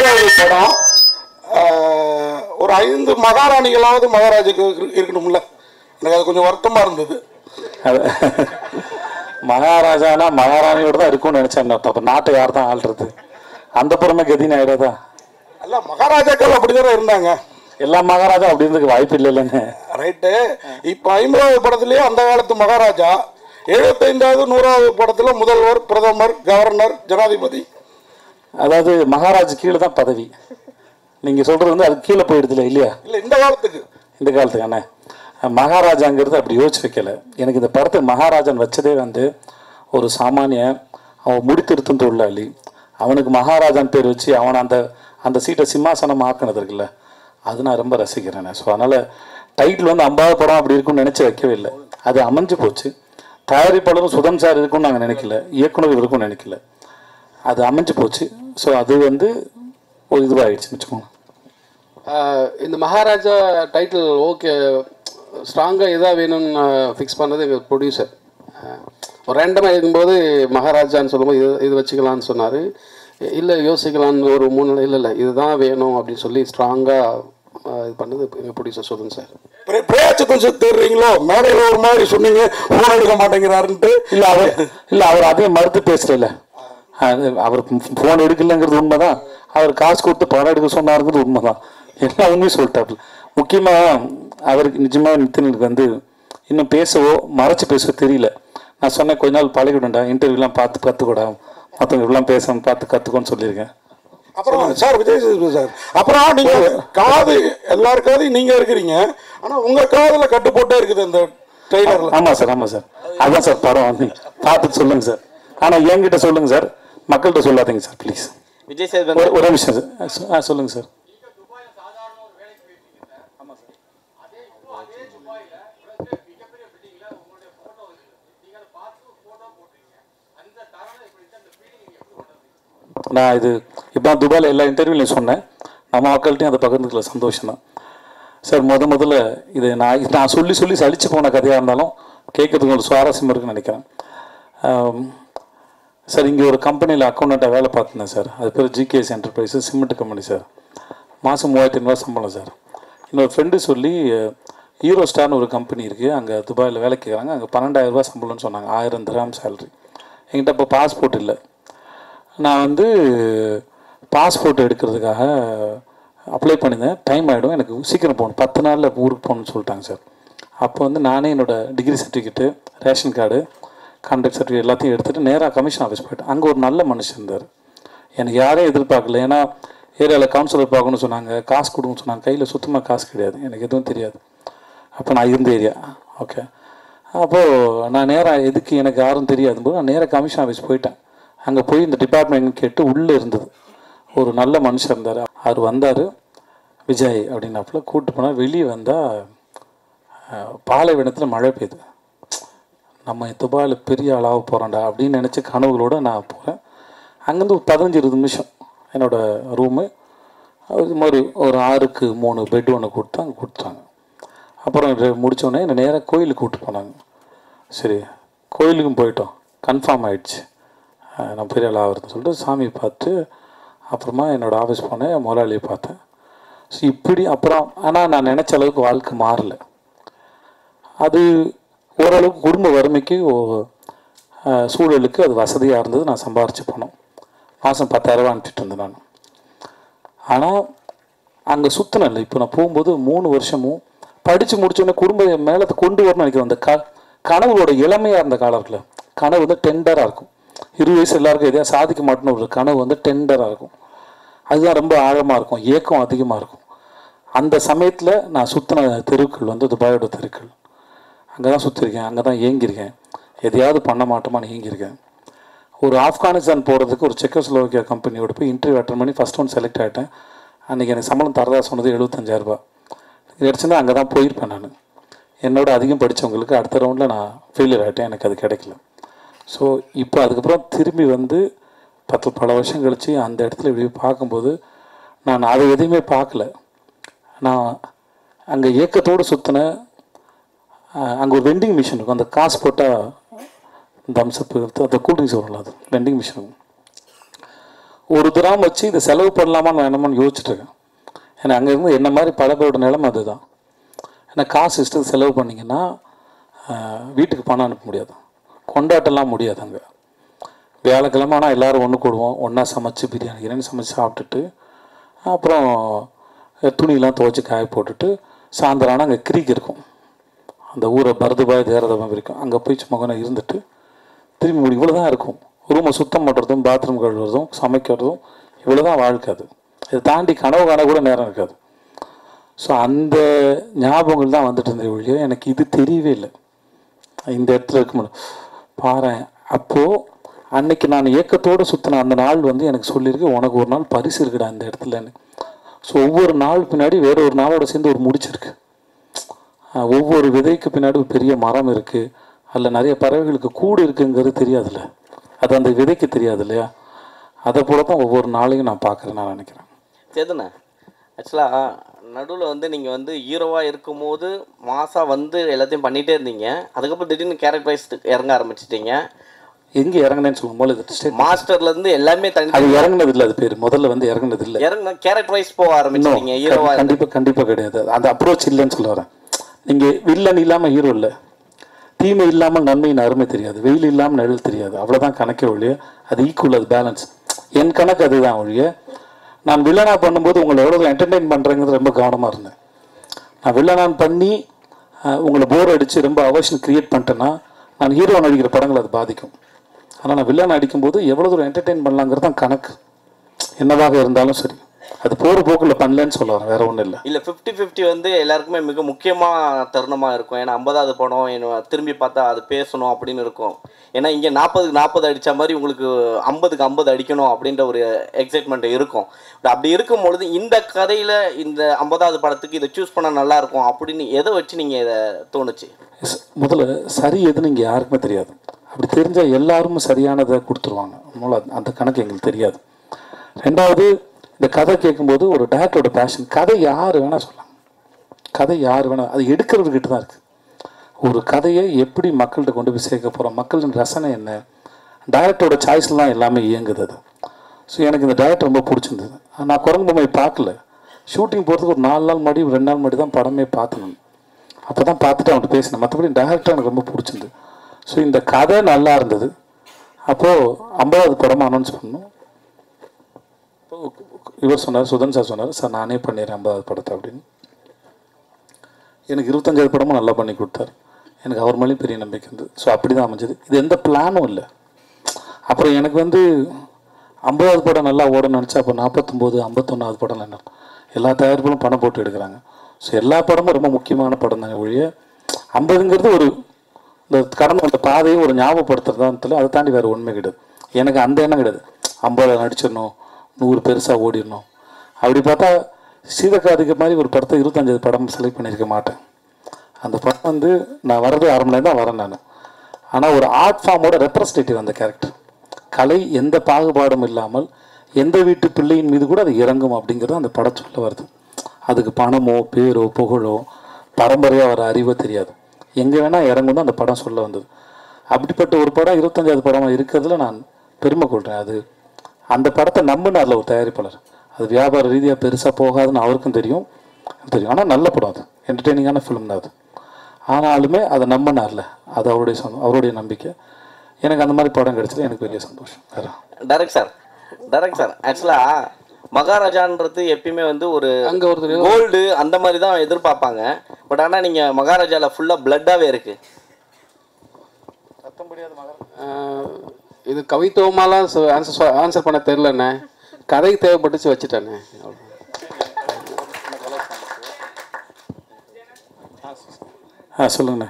ஐந்தாவது படம் ஆஹ், ஒரு ஐந்து மகாராணிகளாவது மகாராஜுக்கு இரு- இருக்கணும்ல எனக்கு அது கொஞ்சம் வருத்தமா இருந்தது அது மகாராஜானா மகாராணியோட தான் இருக்கும்னு நினைச்சேன் அப்ப நாட்டை யார் தான் ஆள்றது அந்த புறமே கதின்னு ஆயிடாதா அல்ல மகாராஜாக்கள் அப்படிதானே இருந்தாங்க எல்லா மகாராஜா அப்படி இருந்ததுக்கு வாய்ப்பு இல்லை இல்லைன்னு ரைட்டு இப்போ ஐம்பதாவது படத்துலயே அந்த காலத்து மகாராஜா எழுபத்தைந்தாவது நூறாவது படத்துல முதல்வர் பிரதமர் கவர்னர் ஜனாதிபதி அதாவது மகாராஜ் கீழே தான் பதவி நீங்க சொல்றது வந்து அது கீழே போயிடுதுல இல்லையா இல்லை இந்த காலத்துக்கு இந்த காலத்துக்கு அண்ணே மகாராஜாங்கிறது அப்படி யோசிச்சு வைக்கல எனக்கு இந்த படத்துக்கு மகாராஜன் வச்சதே வந்து ஒரு சாமானியன் அவன் முடித்திருத்தும் தொழிலாளி அவனுக்கு மகாராஜான் பேர் வச்சு அவனை அந்த அந்த சீட்டை சிம்மாசனம் ஆக்கினது இருக்குல்ல அது நான் ரொம்ப ரசிக்கிறேன் ஸோ அதனால் டைட்டில் வந்து ஐம்பது படம் அப்படி இருக்கும்னு நினச்சி வைக்கவே இல்லை அது அமைஞ்சு போச்சு தயாரிப்பாளரும் சுதம் சார் இருக்கும்னு நாங்கள் நினைக்கல இயக்குனர் இருக்கும்னு நினைக்கல அது அமைஞ்சு போச்சு ஸோ அது வந்து ஒரு இதுவாகிடுச்சுன்னு வச்சுக்கோங்க ஆஹ் இந்த மகாராஜா டைட்டில் ஓகே ஸ்ட்ராங்காக இதாக வேணும்னு ஃபிக்ஸ் பண்ணது எங்கள் ப்ரொடியூசர் ஒரு ரேண்டமாக இருக்கும்போது மகாராஜான்னு சொல்லும்போது இது இது வச்சுக்கலான்னு சொன்னார் இல்லை யோசிக்கலான்னு ஒரு மூணு நாள் இல்லை இல்லை இதுதான் வேணும் அப்படின்னு சொல்லி ஸ்ட்ராங்காக இது பண்ணது எங்கள் ப்ரொடியூசர் சொல்லுங்க சார் பிரே- பிரேயாச்சத்தம் செத்து தேடுறீங்களோ மேடையில் ஒரு மாதிரி சொன்னீங்க ஃபோன் எடுக்க மாட்டேங்கிறாருன்ட்டு இல்ல அவர் இல்ல அவர் அதே மறுத்து பேசல அவர் போன் எடுக்கலங்கிறது உண்மைதான் அவர் காசு கொடுத்து படம் எடுக்க சொன்னாருங்கிறது உண்மைதான் எல்லா உண்மையும் சொல்லிட்டாப்புல முக்கியமா அவருக்கு நிஜமா நித்தினுக்கு வந்து இன்னும் பேசவோ மறைச்சு பேசவோ தெரியல நான் சொன்னேன் கொஞ்ச நாள் பழகிவிடண்டா இன்டர்வியூலாம் பார்த்து கற்றுக்கூடா மற்றவங்க இப்படிலாம் பேசணும் பார்த்து கற்றுக்கோன்னு சொல்லியிருக்கேன் அப்புறம் சார் விஜய் சேதுபதி சார் அப்புறம் நீங்க காது எல்லார் காதையும் நீங்க இருக்கிறீங்க ஆனா உங்க காதுல கட்டு போட்டே இருக்குது இந்த ட்ரெய்லர்ல ஆமா சார் ஆமா சார் அதான் சார் படம் வந்து பார்த்துட்டு சொல்லுங்க சார் ஆனா என்கிட்ட சொல்லுங்க சார் மக்கள்கிட்ட சொல்லாதீங்க சார் ப்ளீஸ் விஜய் சேதுபதி ஒரு ஒரு நிமிஷம் சார் ஆ, சொ- ஆ சொல்லுங்க சார் நான் இது இப்போ துபாயில் எல்லா இன்டர்வியூலையும் சொன்னேன் நம்ம மக்கள்கிட்டையும் அதை பகிர்ந்துக்கல சந்தோஷம் தான் சார் முத முதல்ல இது நான் இது நான் சொல்லி சொல்லி சலிச்சு போன கதையாக இருந்தாலும் கேட்கறதுக்கு ஒரு சுவாரஸ்யம் இருக்குன்னு நினைக்கிறேன் ஆம், சார் இங்கே ஒரு கம்பெனியில் அக்கௌண்ட்டாக வேலை பார்த்துருந்தேன் சார் அது பேர் GKS enterprises cement company sir மாதம் மூவாயிரத்தி ஐநூறுவா சம்பளம் சார் இன்னொரு ஃப்ரெண்டு சொல்லி ஹீரோ ஸ்டார்னு ஒரு கம்பெனி இருக்குது அங்கே துபாயில் வேலை கேட்குறாங்க அங்கே பன்னெண்டாயிரரூபா சம்பளம்னு சொன்னாங்க ஆயிரம் திராம் சேலரி என்கிட்ட இப்போ பாஸ்போர்ட் இல்லை நான் வந்து பாஸ்போர்ட் எடுக்கிறதுக்காக அப்ளை பண்ணியிருந்தேன் டைம் ஆகிடும் எனக்கு சீக்கிரம் போகணும் பத்து நாளில் ஊருக்கு போகணும்னு சொல்லிட்டாங்க சார் அப்போ வந்து நானே என்னோடய degree certificate ration card conduct certificate எல்லாத்தையும் எடுத்துகிட்டு நேராக கமிஷன் ஆஃபீஸ் போயிட்டேன் அங்கே ஒரு நல்ல மனுஷன் இருந்தார் எனக்கு யாரையும் எதிர்பார்க்கல ஏன்னா ஏரியாவில் கவுன்சிலர் பார்க்கணும்னு சொன்னாங்க காசு கொடுங்கன்னு சொன்னாங்க கையில் சுத்தமாக காசு கிடையாது எனக்கு எதுவும் தெரியாது அப்போ நான் இருந்த ஏரியா ஓகே அப்போது நான் நேராக எதுக்கு எனக்கு யாரும் தெரியாது போது நான் நேராக கமிஷன் ஆஃபீஸ் போயிட்டேன் அங்கே போய் இந்த டிபார்ட்மெண்ட் கேட்டு உள்ளே இருந்தது ஒரு நல்ல மனுஷன் இருந்தார் அவர் வந்தார் விஜய் அப்படின்னாப்புல கூப்பிட்டு போனால் வெளியே வந்தால் பாலைவனத்தில் மழை பெய்யுது நம்ம துபாயில் பெரிய ஆளாக போகிறோம்டா அப்படின்னு நினச்சி கனவுகளோடு நான் போகிறேன் அங்கேருந்து ஒரு பதினஞ்சு இருபது நிமிஷம் என்னோடய ரூமு இது மாதிரி ஒரு ஆறுக்கு மூணு பெட் ஒன்று கொடுத்து அங்கே கொடுத்தாங்க அப்புறம் ரெ- முடிச்ச உடனே என்னை நேராக கோயிலுக்கு கூப்பிட்டு போனாங்க சரி கோயிலுக்கும் போயிட்டோம் கன்ஃபார்ம் ஆயிடுச்சு அஹ் நான் பெரிய ஆள் ஆகிறதுன்னு சொல்லிட்டு சாமியை பார்த்து அப்புறமா என்னோடய ஆஃபீஸ் போனேன் முதலாளியை பார்த்தேன் ஸோ இப்படி அப்புறம் ஆனால் நான் நினச்ச அளவுக்கு வாழ்க்கை மாறல அது ஓரளவுக்கு குடும்ப வறுமைக்கு ஓ- அஹ் சூழலுக்கு அது வசதியாக இருந்தது நான் சம்பாரிச்சு போனோம் மாதம் பத்தாயிரரூபா அனுப்பிட்டு இருந்தேன் நான் ஆனால் அங்கே சுற்றினேன் இப்போ நான் போகும்போது மூணு வருஷமும் படித்து முடிச்சோடனே குடும்ப மேலே கொண்டு வரணும்னு நினைக்கிறேன் அந்த க கனவுகளோட இளமையாக இருந்த காலம் இருக்குல்ல கனவு வந்து டெண்டராக இருக்கும் இருபது வயசு எல்லாருக்கும் எதையா சாதிக்க மாட்டேன்னு ஒரு கனவு வந்து டெண்டராக இருக்கும் அதுதான் ரொம்ப ஆழமாக இருக்கும் ஏக்கம் அதிகமாக இருக்கும் அந்த சமயத்தில் நான் சுற்றின தெருக்கள் வந்து துபாயோட தெருக்கள் அங்கே தான் சுற்றிருக்கேன் அங்கே தான் ஏங்கியிருக்கேன் எதையாவது பண்ண மாட்டோமான்னு ஏங்கியிருக்கேன் ஒரு ஆப்கானிஸ்தான் போகிறதுக்கு ஒரு செக்கோஸ்லோவாக்கியா கம்பெனியோட போய் இன்டர்வியூ அட்டன் பண்ணி ஃபஸ்ட் ஒன் செலக்ட் ஆகிட்டேன் அன்றைக்கி எனக்கு சம்பளம் தரதா சொன்னது 75000 ரூபாய் கிடச்சிருந்தா அங்கே தான் போயிருப்பேன் நான் என்னோட அதிகம் படித்தவங்களுக்கு அடுத்த ரவுண்டில் நான் ஃபெயிலியர் ஆகிட்டேன் எனக்கு அது கிடைக்கல ஸோ இப்போ அதுக்கப்புறம் திரும்பி வந்து பத்து பல வருஷம் கழித்து அந்த இடத்துல இப்படி பார்க்கும்போது நான் அதை எதையுமே பார்க்கல நான் அங்கே ஏக்கத்தோடு சுற்றின அங்கே ஒரு வெண்டிங் மிஷின் இருக்கும் அந்த காசு போட்டால் தம்ஸ்அப் அந்த கூல்ட்ரிங்க்ஸ் வரும்ல அது வெண்டிங் மிஷின் ஒரு கிராம் வச்சு இதை செலவு பண்ணலாமான்னு வேணாமான்னு யோசிச்சுட்டு இருக்கேன் ஏன்னா அங்கே இருந்து என்ன மாதிரி பல பேரோட நிலைமை அதுதான் ஏன்னா காசு இஷ்டத்துக்கு செலவு பண்ணிங்கன்னா ஆஹ், வீட்டுக்கு பணம் அனுப்ப முடியாது கொண்டாட்டம்லாம் முடியாது அங்கே வியாழக்கிழமை ஆனால் எல்லோரும் ஒன்று கூடுவோம் ஒன்றா சமைச்சு பிரியாணி கிரியாணி சமைச்சு சாப்பிட்டுட்டு அப்புறம் துணியெல்லாம் துவைச்சி காய போட்டுட்டு சாயந்தரம் ஆனால் அங்கே கிரீக் இருக்கும் அந்த ஊரை பரதுபாய் தேரதமாக இருக்கும் அங்கே போய் சும்மா கொஞ்சம் இருந்துட்டு திரும்பி முடி இவ்வளோ தான் இருக்கும் ரூமை சுத்தம் பண்ணுறதும் பாத்ரூம் கழுவுறதும் சமைக்கிறதும் இவ்வளோ தான் வாழ்க்கை அது இதை தாண்டி கனவு காண கூட நேரம் இருக்காது ஸோ அந்த ஞாபகங்கள் தான் வந்துட்டு இருந்தது ஒழிய எனக்கு இது தெரியவே இல்லை இந்த இடத்துல இருக்க முடியும் பாரு அப்போது அன்னைக்கு நான் ஏக்கத்தோடு சுற்றின அந்த நாள் வந்து எனக்கு சொல்லியிருக்கு உனக்கு ஒரு நாள் பரிசு இருக்குடா இந்த இடத்துலன்னு ஸோ ஒவ்வொரு நாள் பின்னாடி வேற ஒரு நாளோட சேர்ந்து ஒரு முடிச்சிருக்கு ஆஹ் ஒவ்வொரு விதைக்கு பின்னாடி ஒரு பெரிய மரம் இருக்குது அதில் நிறைய பறவைகளுக்கு கூடு இருக்குங்கிறது தெரியாதுல்ல அது அந்த விதைக்கு தெரியாது இல்லையா அதை போல தான் ஒவ்வொரு நாளையும் நான் பார்க்குறேன் நான் நினைக்கிறேன் சேதுண்ணே ஆக்சுவலாக நடுவில் வந்து நீங்கள் வந்து ஹீரோவாக இருக்கும்போது மாசாக வந்து எல்லாத்தையும் பண்ணிகிட்டே இருந்தீங்க அதுக்கப்புறம் திடீர்னு கேரக்டர் வைஸ் இறங்க ஆரம்பிச்சிட்டீங்க எங்கே இறங்குனேன்னு சொல்லும் போது இது ஸ்டேட் மாஸ்டர்லேருந்து எல்லாமே தனி அது இறங்குனது இல்லை அது பேர் முதல்ல வந்து இறங்குனது இல்லை இறங்க கேரக்டர் வைஸ் போக ஆரம்பிச்சிட்டீங்க இன்னும் ஹீரோவாக இருந்து கண்டிப்பாக கண்டிப்பாக கிடையாது அந்த அப்ரோச் இல்லைன்னு சொல்ல வரேன் நீங்கள் வில்லன் இல்லாமல் ஹீரோ இல்லை தீமை இல்லாமல் நன்மையின் அருமை தெரியாது வெயில் இல்லாமல் நிழல் தெரியாது அவ்வளோதான் கணக்கே ஒழிய அது ஈக்குவல் அது பேலன்ஸ் என் கணக்கு அதுதான் ஒழிய நான் வில்லனாக பண்ணும்போது உங்களை எவ்வளோ என்டர்டெயின் பண்ணுறேங்கிறது ரொம்ப கவனமாக இருந்தேன் நான் வில்லனான் பண்ணி அஹ், உங்களை போர் அடித்து ரொம்ப அவர்ஷன் கிரியேட் பண்ணிட்டேன்னா நான் ஹீரோ நடிக்கிற படங்கள் அது பாதிக்கும் ஆனால் நான் வில்லன் அடிக்கும்போது எவ்வளோ தூரம் என்டர்டெயின் பண்ணலாங்கிறது தான் கணக்கு என்னவாக இருந்தாலும் சரி அது போகிற போக்கில் பண்ணலன்னு சொல்ல வரேன் வேற ஒன்றும் இல்லை இல்லை ஃபிஃப்டி ஃபிஃப்டி வந்து எல்லாருக்குமே மிக முக்கியமான தருணமாக இருக்கும் ஏன்னா ஐம்பதாவது படம் என்ன திரும்பி பார்த்தா அது பேசணும் அப்படின்னு இருக்கும் ஏன்னா இங்கே நாற்பதுக்கு நாற்பது அடித்த மாதிரி உங்களுக்கு ஐம்பதுக்கு ஐம்பது அடிக்கணும் அப்படின்ற ஒரு எக்ஸைட்மெண்ட் இருக்கும் But அப்படி இருக்கும் பொழுது இந்த கதையில் இந்த ஐம்பதாவது படத்துக்கு இதை சூஸ் பண்ணால் நல்லா இருக்கும் அப்படின்னு எதை வச்சு நீங்கள் இதை தோணுச்சு ஸ்- முதல்ல சரி எதுன்னு இங்கே யாருக்குமே தெரியாது அப்படி தெரிஞ்சால் எல்லாரும் சரியானதை கொடுத்துருவாங்க அதனால அந்த- அந்த கணக்கு எங்களுக்கு தெரியாது ரெண்டாவது இந்த கதை கேட்கும்போது ஒரு டேரக்டரோட பேஷன் கதை யார் வேணால் சொல்லலாம் கதை யார் வேணால் அது எடுக்கிறவர்கிட்ட தான் இருக்குது ஒரு கதையை எப்படி மக்கள்கிட்ட கொண்டு போய் சேர்க்க போகிறோம் மக்களின் ரசனை என்ன டைரக்டரோட சாய்ஸில் தான் எல்லாமே இயங்குது அது ஸோ எனக்கு இந்த டைரக்டர் ரொம்ப பிடிச்சிருந்தது நான் குரங்கு பொம்மை பார்க்கல ஷூட்டிங் போகிறதுக்கு ஒரு நாலு நாள் முன்னாடி ரெண்டு நாள் முன்னாடி தான் படமே பார்த்தேன் நான் அப்போ தான் பார்த்துட்டு அவன்கிட்ட பேசினேன் மற்றபடி டேரக்டர் எனக்கு ரொம்ப பிடிச்சிருந்தது ஸோ இந்த கதை நல்லா இருந்தது அப்போது ஐம்பதாவது படமாக அனௌன்ஸ் பண்ணோம் அப்போ இவர் சொன்னார் சுதன் சார் சொன்னார் சார் நானே பண்ணிடுறேன் ஐம்பதாவது படத்தை அப்படின்னு எனக்கு இருபத்தஞ்சாவது படமும் நல்லா பண்ணி கொடுத்தாரு எனக்கு அவர் மேலேயும் பெரிய நம்பிக்கை இருந்தது ஸோ அப்படி தான் அமைஞ்சது இது எந்த பிளானும் இல்லை அப்புறம் எனக்கு வந்து ஐம்பதாவது படம் நல்லா ஓடணும்னு நினச்சா அப்போ நாற்பத்தொம்போது ஐம்பத்தொன்னாவது படம் என்ன எல்லா தயாரிப்புகளும் பணம் போட்டு எடுக்கிறாங்க ஸோ எல்லா படமும் ரொம்ப முக்கியமான படம் தாங்க ஒழிய ஐம்பதுங்கிறது ஒரு இந்த கடந்து வந்த பாதையை ஒரு ஞாபகப்படுத்துறதான்னு அதை தாண்டி வேறு உண்மை கிடையாது எனக்கு அந்த எண்ணம் கிடையாது ஐம்பது நடிச்சிடணும் நூறு பெருசாக ஓடிடணும் அப்படி பார்த்தா சீதக்காதிக்கு மாதிரி ஒரு படத்தை இருபத்தஞ்சாவது படம் செலக்ட் பண்ணியிருக்க மாட்டேன் அந்த படம் வந்து நான் வர்றது அரை மணி நேரம் தான் வரேன் நான் ஆனால் ஒரு ஆர்ட் ஃபார்மோட ரெப்ரஸன்டேட்டிவ் அந்த கேரக்டர் கலை எந்த பாகுபாடும் இல்லாமல் எந்த வீட்டு பிள்ளையின் மீது கூட அது இறங்கும் அப்படிங்கிறது அந்த படம் சொல்ல வருது அதுக்கு பணமோ பேரோ புகழோ பரம்பரையாக வர அறிவோ தெரியாது எங்கே வேணால் இறங்கும் தான் அந்த படம் சொல்ல வந்தது அப்படிப்பட்ட ஒரு படம் இருபத்தஞ்சாவது படமாக இருக்கிறதுல நான் பெருமை கொள்கிறேன் அது அந்த படத்தை நம்பினார்ல ஒரு தயாரிப்பாளர் அது வியாபார ரீதியாக பெருசாக போகாதுன்னு அவருக்கும் தெரியும் எனக்கு தெரியும் ஆனால் நல்ல படம் அது என்டர்டெய்னிங்கான ஃபிலிம் தான் அது ஆனாலுமே அதை நம்பினார்ல அது அவருடைய சொந்தம் அவருடைய நம்பிக்கை எனக்கு அந்த மாதிரி படம் கிடைச்சது எனக்கு பெரிய சந்தோஷம் வேற டைரக்ட் சார் டைரக்ட் சார் ஆக்சுவலாக மகாராஜான்றது எப்பயுமே வந்து ஒரு அங்க ஒருத்தர் கோல்டு அந்த மாதிரி தான் எதிர்பார்ப்பாங்க பட் ஆனால் நீங்கள் மகாராஜாவில் ஃபுல்லாக பிளட்டாகவே இருக்கு ஆஹ், இது கவித்துவமாலாம் ஆன்சர் ஆன்சர் பண்ண தெரிலண்ணே கதைக்கு தேவைப்பட்டுச்சு வச்சுட்டேண்ணே அவ்வளவுதான். ஆ சொல்லுங்கண்ணே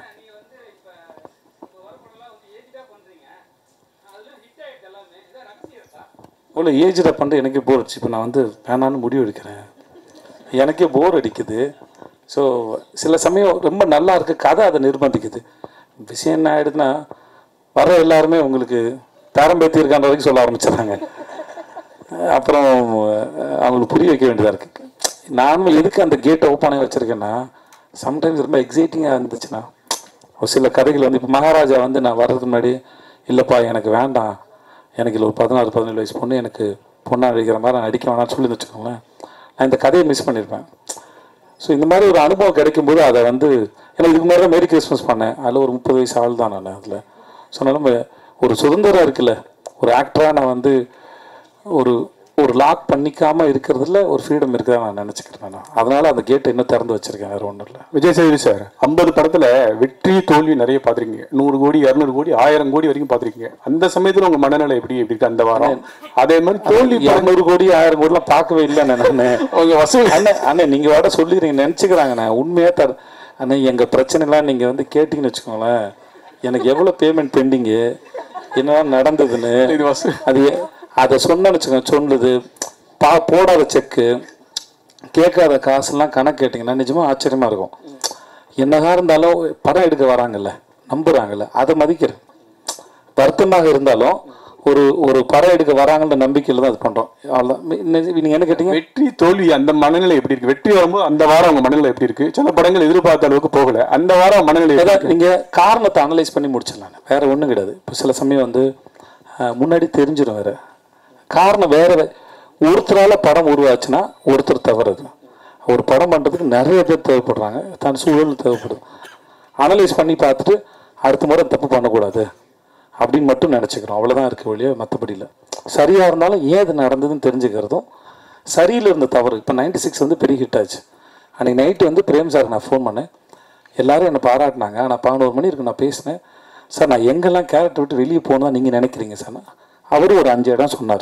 இவ்வளோ ஏஜில் பண்ணுற எனக்கே போர் அடிச்சு இப்போ நான் வந்து வேணான்னு முடிவு எடுக்கிறேன் எனக்கே போர் அடிக்குது ஸோ சில சமயம் ரொம்ப நல்லா இருக்கு கதை அதை நிர்பந்திக்குது விஷயம் என்ன ஆயிடுதுன்னா வர எல்லாருமே உங்களுக்கு பேரம் பேத்தி இருக்கான்ற வரைக்கும் சொல்ல ஆரம்பிச்சிடுறாங்க அப்புறம் அஹ், அவங்களுக்கு புரிய வைக்க வேண்டியதாக இருக்குது நானும் எதுக்கு அந்த கேட்டை ஓப்பனாக வச்சுருக்கேன்னா சம்டைம்ஸ் ரொம்ப எக்ஸைட்டிங்காக இருந்துச்சுன்னா ஒரு சில கதைகள் வந்து இப்போ மகாராஜா வந்து நான் வர்றதுக்கு முன்னாடி இல்லைப்பா எனக்கு வேண்டாம் எனக்கு இல்லை ஒரு பதினாறு பதினேழு வயசு பொண்ணு எனக்கு பொண்ணா நடிக்கிற மாதிரி நான் நடிக்க வேணாம்னு சொல்லி வச்சுக்கோங்களேன் நான் இந்த கதையை மிஸ் பண்ணியிருப்பேன் ஸோ இந்த மாதிரி ஒரு அனுபவம் கிடைக்கும்போது அதை வந்து ஏன்னா இதுக்கு முன்னாடி மேரி கிறிஸ்மஸ் பண்ணேன் அதில் ஒரு முப்பது வயசு ஆள் தான் நான் அதில் ஸோ நம்ம ஒரு சுதந்திரம் இருக்குல்ல ஒரு ஆக்டராக நான் வந்து ஒரு ஒரு லாக் பண்ணிக்காம இருக்கிறதுல ஒரு ஃப்ரீடம் இருக்குதா நான் நினச்சிக்கிறேன் நான் அதனால அந்த கேட்டை இன்னும் திறந்து வச்சிருக்கேன் வேறு ஒன்றும் இல்லை விஜய் சேதுபதி சார் ஐம்பது படத்துல வெற்றி தோல்வி நிறைய பார்த்துருக்கீங்க நூறு கோடி இரநூறு கோடி ஆயிரம் கோடி வரைக்கும் பார்த்துருக்கீங்க அந்த சமயத்துல உங்க மனநிலை எப்படி எப்படி இருக்கு அந்த வாரம் அதே மாதிரி தோல்வி படம் இரநூறு கோடி ஆயிரம் கோடிலாம் பார்க்கவே இல்லை நான் உங்க வசூல் அண்ணே அண்ணே நீங்கள் வர சொல்லிடுறீங்க நினச்சிக்கிறாங்கண்ணே உண்மையாக தர அண்ணே எங்கள் பிரச்சனைலாம் நீங்கள் வந்து கேட்டிங்கன்னு வச்சுக்கோங்களேன் எனக்கு எவ்வளோ பேமெண்ட் பெண்டிங்கு என்ன நடந்ததுன்னு இது வசூல் அது எ- அதை சொன்னேன்னு வச்சுக்கோங்க சொன்னது பா போடாத செக்கு கேட்காத காசுலாம் கணக்கு கேட்டிங்கன்னா நிஜமாக ஆச்சரியமாக இருக்கும் என்னதான் இருந்தாலும் படம் எடுக்க வராங்கல்ல நம்புகிறாங்கல்ல அதை மதிக்கிறேன் வருத்தமாக இருந்தாலும் ஒரு ஒரு படம் எடுக்க வராங்கன்ற நம்பிக்கையில் தான் அது பண்ணுறோம் அவ்வளோதான் நீங்கள் என்ன கேட்டீங்க வெற்றி தோல்வி அந்த மனநிலை எப்படி இருக்கு வெற்றி வரும்போது அந்த வாரம் உங்க மனநிலை எப்படி இருக்கு சில படங்கள் எதிர்பார்த்த அளவுக்கு போகல அந்த வாரம் மனநிலை எப்படி ஏதாவது இருக்கு? நீங்கள் காரணத்தை அனலைஸ் பண்ணி முடிச்சிடலாம் வேற ஒன்றும் கிடையாது இப்போ சில சமயம் வந்து அஹ், முன்னாடி தெரிஞ்சிடும் வேற காரணம் வேற வே- ஒருத்தரால படம் உருவாச்சுன்னா ஒருத்தர் தவறுது ஒரு படம் பண்ணுறதுக்கு நிறைய பேர் தேவைப்படுறாங்க தன் சூழல் தேவைப்படுது அனலைஸ் பண்ணி பார்த்துட்டு அடுத்த முறை தப்பு பண்ணக்கூடாது அப்படின்னு மட்டும் நினச்சிக்கிறோம் அவ்வளோதான் இருக்க வழியே மற்றபடி இல்லை சரியாக இருந்தாலும் ஏன் இது நடந்ததுன்னு தெரிஞ்சுக்கிறதும் சரியில் இருந்த தவறு இப்போ நைன்டி சிக்ஸ் வந்து பெரிய ஹிட் ஆச்சு அன்றைக்கி நைட்டு வந்து பிரேம் சார் நான் ஃபோன் பண்ணேன் எல்லாரும் என்னை பாராட்டினாங்க நான் பதினோரு மணி இருக்கு நான் பேசினேன் சார் நான் எங்கெல்லாம் கேரக்டர் விட்டு வெளியே போகணும் நீங்கள் நினைக்கிறீங்க சார் அவரும் ஒரு அஞ்சு இடம் சொன்னார்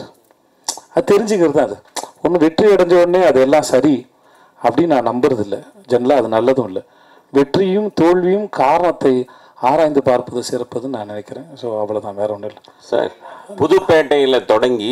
அது தெரிஞ்சுக்கிறது தான் அது ஒன்று வெற்றி அடைஞ்ச உடனே அது எல்லாம் சரி அப்படின்னு நான் நம்புறது இல்லை ஜெனரலாக அது நல்லதும் இல்லை வெற்றியும் தோல்வியும் காரணத்தை ஆராய்ந்து பார்ப்பது சிறப்புதுன்னு நான் நினைக்கிறேன் ஸோ அவ்வளோதான் வேற ஒன்றும் இல்லை சார் புதுப்பேட்டையில் தொடங்கி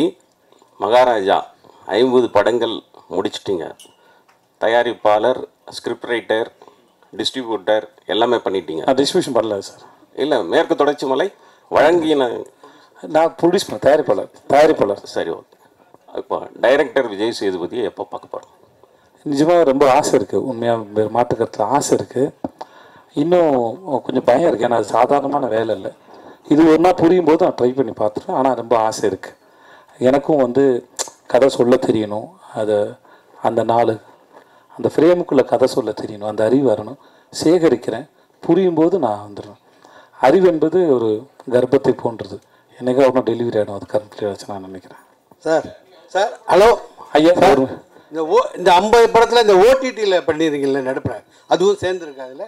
மகாராஜா ஐம்பது படங்கள் முடிச்சிட்டிங்க தயாரிப்பாளர் ஸ்கிரிப்ட் ரைட்டர் டிஸ்ட்ரிபியூட்டர் எல்லாமே பண்ணிட்டீங்க நான் டிஸ்ட்ரிபியூஷன் பண்ணல சார் இல்லை மேற்கு தொடர்ச்சி மலை வழங்கின நான் ப்ரொடியூஸ் பண்ண தயாரிப்பாளர் தயாரிப்பாளர் சரி ஓகே இப்போ டைரக்டர் விஜய் சேதுபதியை எப்போ பார்க்க போகிறோம் நிஜமாக ரொம்ப ஆசை இருக்குது உண்மையாக மாட்டுக்கருத்தில் ஆசை இருக்குது இன்னும் கொஞ்சம் பயம் இருக்குது ஏன்னா அது சாதாரணமான வேலை இல்லை இது ஒரு நாள் புரியும் போது நான் ட்ரை பண்ணி பார்த்துருவேன் ஆனால் ரொம்ப ஆசை இருக்குது எனக்கும் வந்து கதை சொல்ல தெரியணும் அதை அந்த நாள் அந்த ஃப்ரேமுக்குள்ளே கதை சொல்ல தெரியணும் அந்த அறிவு வரணும் சேகரிக்கிறேன் புரியும் போது நான் வந்துடுவேன் அறிவு என்பது ஒரு கர்ப்பத்தை போன்றது என்னைக்கா ஒன்றும் டெலிவரி ஆகிடும் அது கருத்தில் வச்சு நான் நினைக்கிறேன் சார் சார் ஹலோ ஐயா ஒரு இந்த ஓ இந்த ஐம்பது படத்தில் இந்த ஓடிடியில் பண்ணியிருக்கீங்கள நடுப்புற அதுவும் சேர்ந்துருக்கு அதில்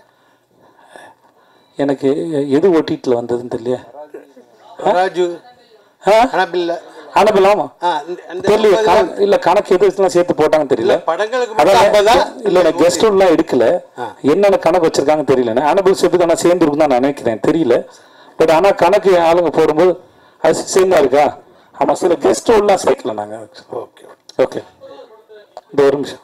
எனக்கு எது ஓட்டிட்டில் வந்ததுன்னு தெரியல ராஜு ஆ அனபில்ல அனுப்பலாம் ஆமா ஆ இந்த- அந்த தெரியல ஐம்பது கணக்கு இல்ல கணக்கு எது எதுலாம் சேர்த்து போட்டாங்கன்னு தெரியல இல்ல, படங்களுக்கு மட்டும் அதான் ஐம்பதா? இல்ல நான் கெஸ்ட் எல்லாம் எடுக்கல என்னென்ன கணக்கு வச்சிருக்காங்கன்னு தெரியல அனுபவம் சேர்த்து தானே சேர்ந்து இருக்கும் தான் நான் நினைக்கிறேன் தெரியல பட் ஆனா கணக்கு என் ஆளுங்க போடும்போது அது சேர்ந்தா இருக்கா ஆமா சில கெஸ்ட் எல்லாம் சேர்க்கல நாங்க ஓகே ஓகே இந்த ஒரு நிமிஷம்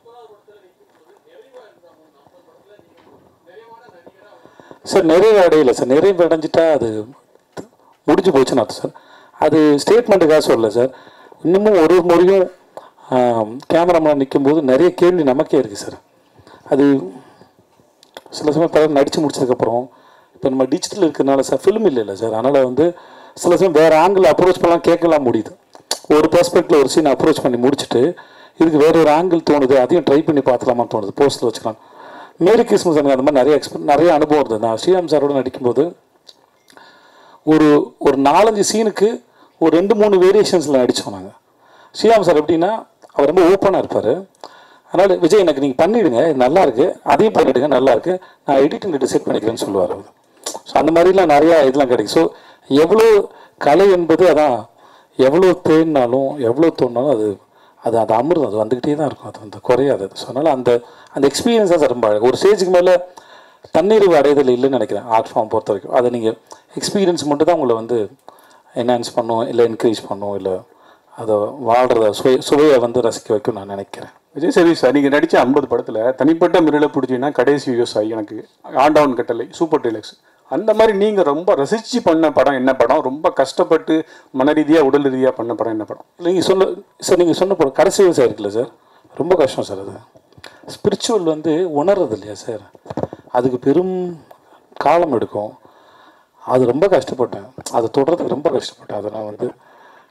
சார் நிறைவு அடையல சார் நிறைவு அடைஞ்சிட்டா அது முடிஞ்சு போச்சுன்னு அர்த்தம் சார் அது ஸ்டேட்மெண்ட்டுக்காக சொல்லல சார் இன்னமும் ஒரு முறையும் கேமராமேன் நிற்கும்போது நிறைய கேள்வி நமக்கே இருக்குது சார் அது சில சமயம் படம் நடித்து முடிச்சதுக்கப்புறம் இப்போ நம்ம டிஜிட்டல் இருக்கிறனால சார் ஃபிலிம் இல்லைல்ல சார் அதனால் வந்து சில சமயம் வேறு ஆங்கிள் அப்ரோச் பண்ணலாம் கேட்கலாம் முடியுது ஒரு பெர்ஸ்பெக்டில் ஒரு சீன் அப்ரோச் பண்ணி முடிச்சுட்டு இதுக்கு வேற ஒரு ஆங்கிள் தோணுது அதையும் ட்ரை பண்ணி பார்த்துலாமான்னு தோணுது போஸ்ட்டில் வச்சுக்கலாம் மேரி கிறிஸ்மஸ் எனக்கு அந்த மாதிரி நிறைய எக்ஸ்பீரியன் நிறைய அனுபவம் இருந்தது நான் ஸ்ரீராம் சாரோட நடிக்கும்போது ஒரு ஒரு நாலஞ்சு சீனுக்கு ஒரு ரெண்டு மூணு வேரியேஷன்ஸில் நடித்தோம் நாங்கள் ஸ்ரீராம் சார் எப்படின்னா அவர் ரொம்ப ஓப்பனாக இருப்பார் அதனால் விஜய் எனக்கு நீங்கள் பண்ணிவிடுங்க இது நல்லா இருக்கு அதையும் பண்ணிவிடுங்க நல்லா இருக்கு நான் எடிட்டிங் டிசைட் பண்ணிக்கிறேன்னு சொல்லுவார் அவர் ஸோ அந்த மாதிரிலாம் நிறையா இதெல்லாம் கிடைக்கும் ஸோ எவ்வளோ கலை என்பது அதான் எவ்வளோ தேடினாலும் எவ்வளோ தோணினாலும் அது அது அது அமிர்தம் அது வந்துக்கிட்டே தான் இருக்கும் அது வந்து குறையாது அது ஸோ அதனால் அந்த அந்த எக்ஸ்பீரியன்ஸ் தான் சார் ரொம்ப அழகு ஒரு ஸ்டேஜுக்கு மேலே தண்ணீர் அடைதல் இல்லைன்னு நினைக்கிறேன் ஆர்ட் ஃபார்ம் பொறுத்த வரைக்கும் அதை நீங்கள் எக்ஸ்பீரியன்ஸ் மட்டும் தான் உங்களை வந்து என்ஹான்ஸ் பண்ணும் இல்லை என்கரேஜ் பண்ணும் இல்லை அதை வாழ்கிறத சுவை சுவையை வந்து ரசிக்க வைக்கும் நான் நினைக்கிறேன் விஜய் சேதுபதி சார் நீங்க நடிச்ச ஐம்பது படத்துல தனிப்பட்ட முறையில் பிடிச்சீங்கன்னா கடைசி விவசாயி எனக்கு ஆண்டவன் கட்டளை சூப்பர் டீலக்ஸ் அந்த மாதிரி நீங்க ரொம்ப ரசிச்சு பண்ண படம் என்ன படம் ரொம்ப கஷ்டப்பட்டு மன ரீதியா உடல் ரீதியா பண்ண படம் என்ன படம் நீங்கள் சொன்ன சார் நீங்கள் சொன்ன போல கடைசி விவசாயம் இருக்குல்ல சார் ரொம்ப கஷ்டம் சார் அது ஸ்பிரிச்சுவல் வந்து உணர்றது இல்லையா சார் அதுக்கு பெரும் காலம் எடுக்கும் அது ரொம்ப கஷ்டப்பட்டேன் அதை தொடர்றதுக்கு ரொம்ப கஷ்டப்பட்டேன் அதை நான் வந்து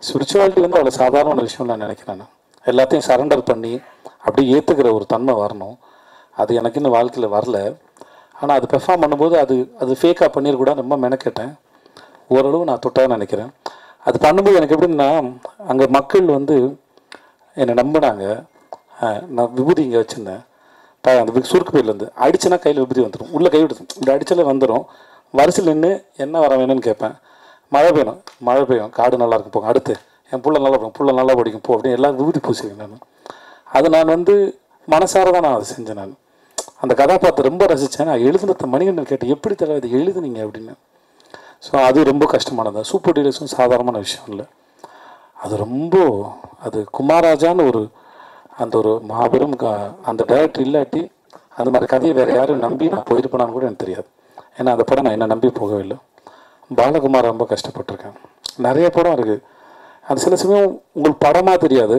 ஸ்பிரிச்சுவாலிட்டி வந்து அவ்வளோ சாதாரண விஷயம் நான் நினைக்கிறேன் நான். எல்லாத்தையும் சரண்டர் பண்ணி அப்படியே ஏற்றுக்கிற ஒரு தன்மை வரணும் அது எனக்கு இன்னும் வாழ்க்கையில் வரல ஆனால் அது பெர்ஃபார்ம் பண்ணும்போது அது அது ஃபேக்காக பண்ணிடக்கூடாது ரொம்ப மெனக்கெட்டேன் ஓரளவு நான் தொட்டா நினைக்கிறேன் அது பண்ணும்போது எனக்கு எப்படின்னா அங்கே மக்கள் வந்து என்னை நம்பினாங்க அஹ், நான் விபூதி இங்கே வச்சுருந்தேன் ப- அந்த வி- சுருக்கு பையிலேருந்து அடிச்சேன்னா கையில் விபூதி வந்துடும் உள்ளே கை விடுது இந்த அடிச்சாலே வந்துடும் வரிசையில் நின்று என்ன வர வேணும்னு கேட்பேன் மழை பெய்யணும் மழை பெய்யும் காடு நல்லா இருக்கும் போங்க அடுத்து என் புள்ள நல்லா இருக்கும் புள்ள நல்லா படிக்கும் போ அப்படின்னு எல்லாம் விபூதி பூசிவேன் நான் அது நான் வந்து மனசார தான் நான் அதை செஞ்சேன் நான் அந்த கதாபாத்திரம் ரொம்ப ரசித்தேன் நான் எழுதுனத மணிகண்டன் கேட்டேன் எப்படி தலை இது எழுதுனீங்க அப்படின்னு ஸோ அது ரொம்ப கஷ்டமானது சூப்பர் டீலர்ஸும் சாதாரணமான விஷயம் இல்லை அது ரொம்ப அது குமாராஜான்னு ஒரு அந்த ஒரு மாபெரும் க- அந்த டைரக்டர் இல்லாட்டி அந்த மாதிரி கதையை வேறு யாரும் நம்பி நான் போயிருப்பேனான்னு கூட எனக்கு தெரியாது ஏன்னா அந்த படம் நான் என்ன நம்பி போகவே இல்லை பாலகுமார் ரொம்ப கஷ்டப்பட்டிருக்கேன் நிறைய படம் இருக்குது அது சில சமயம் உங்களுக்கு படமாக தெரியாது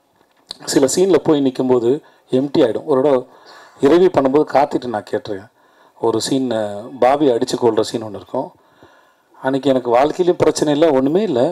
சில சீனில் போய் நிற்கும்போது எம்டி ஆகிடும் ஒரு இடம் இரவி பண்ணும்போது காத்திட்டு நான் கேட்டிருக்கேன் ஒரு சீன் பாபி அடித்து கொள்கிற சீன் ஒன்று இருக்கும் அன்றைக்கி எனக்கு வாழ்க்கையிலையும் பிரச்சனை இல்லை ஒன்றுமே இல்லை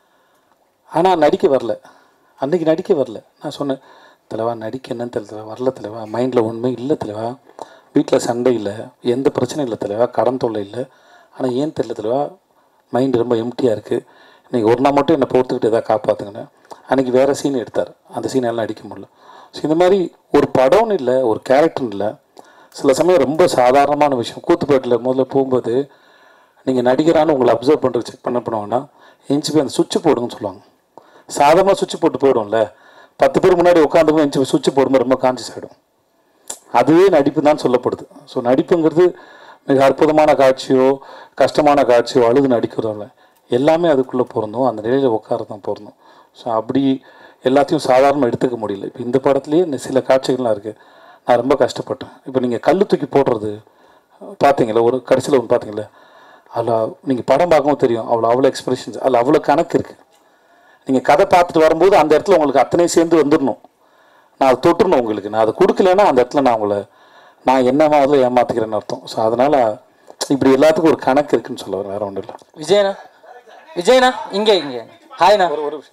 ஆனால் நடிக்க வரல அன்னைக்கு நடிக்க வரல நான் சொன்னேன் தலைவா நடிக்க என்னன்னு தெரியல தலைவா வரல தலைவா மைண்டில் ஒன்றுமே இல்லை தலைவா வீட்டில் சண்டை இல்லை எந்த பிரச்சனையும் இல்லை தலைவா கடன் தொல்லை இல்லை ஆனால் ஏன் தெரியல தலைவா மைண்டு ரொம்ப எம்டியாக இருக்குது இன்றைக்கி ஒரு நாள் மட்டும் என்னை பொறுத்துக்கிட்டு எதாவது காப்பாற்றுங்கன்னு அன்றைக்கி வேறு சீன் எடுத்தார் அந்த சீன் எல்லாம் அடிக்க முடியல ஸோ இந்த மாதிரி ஒரு படம்னு இல்லை ஒரு கேரக்டர் இல்லை சில சமயம் ரொம்ப சாதாரணமான விஷயம் கூத்துப்பேட்டில் முதல்ல போகும்போது நீங்கள் நடிகரான்னு உங்களை அப்சர்வ் பண்ணுறது செக் பண்ண பண்ணுவாங்கன்னா எஞ்சி போய் அந்த சுவிட்ச் போடுங்கன்னு சொல்லுவாங்க சாதாரணமாக சுவிட்ச் போட்டு போயிடும்ல பத்து பேர் முன்னாடி உட்காந்து எஞ்சி போய் சுவிட்ச் போடும்போது ரொம்ப கான்சியஸ் ஆகிடும் அதுவே நடிப்பு தான் சொல்லப்படுது ஸோ நடிப்புங்கிறது மிக அற்புதமான காட்சியோ கஷ்டமான காட்சியோ அழுது நடிக்கிறோம்ல எல்லாமே அதுக்குள்ளே பொருந்தும் அந்த நிலையில் உட்கார தான் பொருந்தும் ஸோ அப்படி எல்லாத்தையும் சாதாரணமாக எடுத்துக்க முடியல இப்போ இந்த படத்துலேயே இந்த சில காட்சிகள்லாம் இருக்குது நான் ரொம்ப கஷ்டப்பட்டேன் இப்போ நீங்கள் கல் தூக்கி போடுறது பார்த்தீங்களா ஒரு கடைசியில் ஒன்று பார்த்தீங்களா அதில் நீங்கள் படம் பார்க்கவும் தெரியும் அவ்வளோ அவ்வளோ எக்ஸ்பிரஷன்ஸ் அதில் அவ்வளோ கணக்கு இருக்குது நீங்கள் கதை பார்த்துட்டு வரும்போது அந்த இடத்துல உங்களுக்கு அத்தனையும் சேர்ந்து வந்துடணும் நான் அதை தொட்டுறணும் உங்களுக்கு நான் அதை கொடுக்கலன்னா அந்த இடத்துல நான் உங்களை நான் என்ன மாதிரி ஏமாத்துக்கிறேன்னு அர்த்தம் ஸோ அதனால் இப்படி எல்லாத்துக்கும் ஒரு கணக்கு இருக்குன்னு சொல்ல வரேன் வேற ஒன்றும் இல்லை விஜயண்ணா விஜயண்ணா இங்க இங்க ஹாய்ண்ணா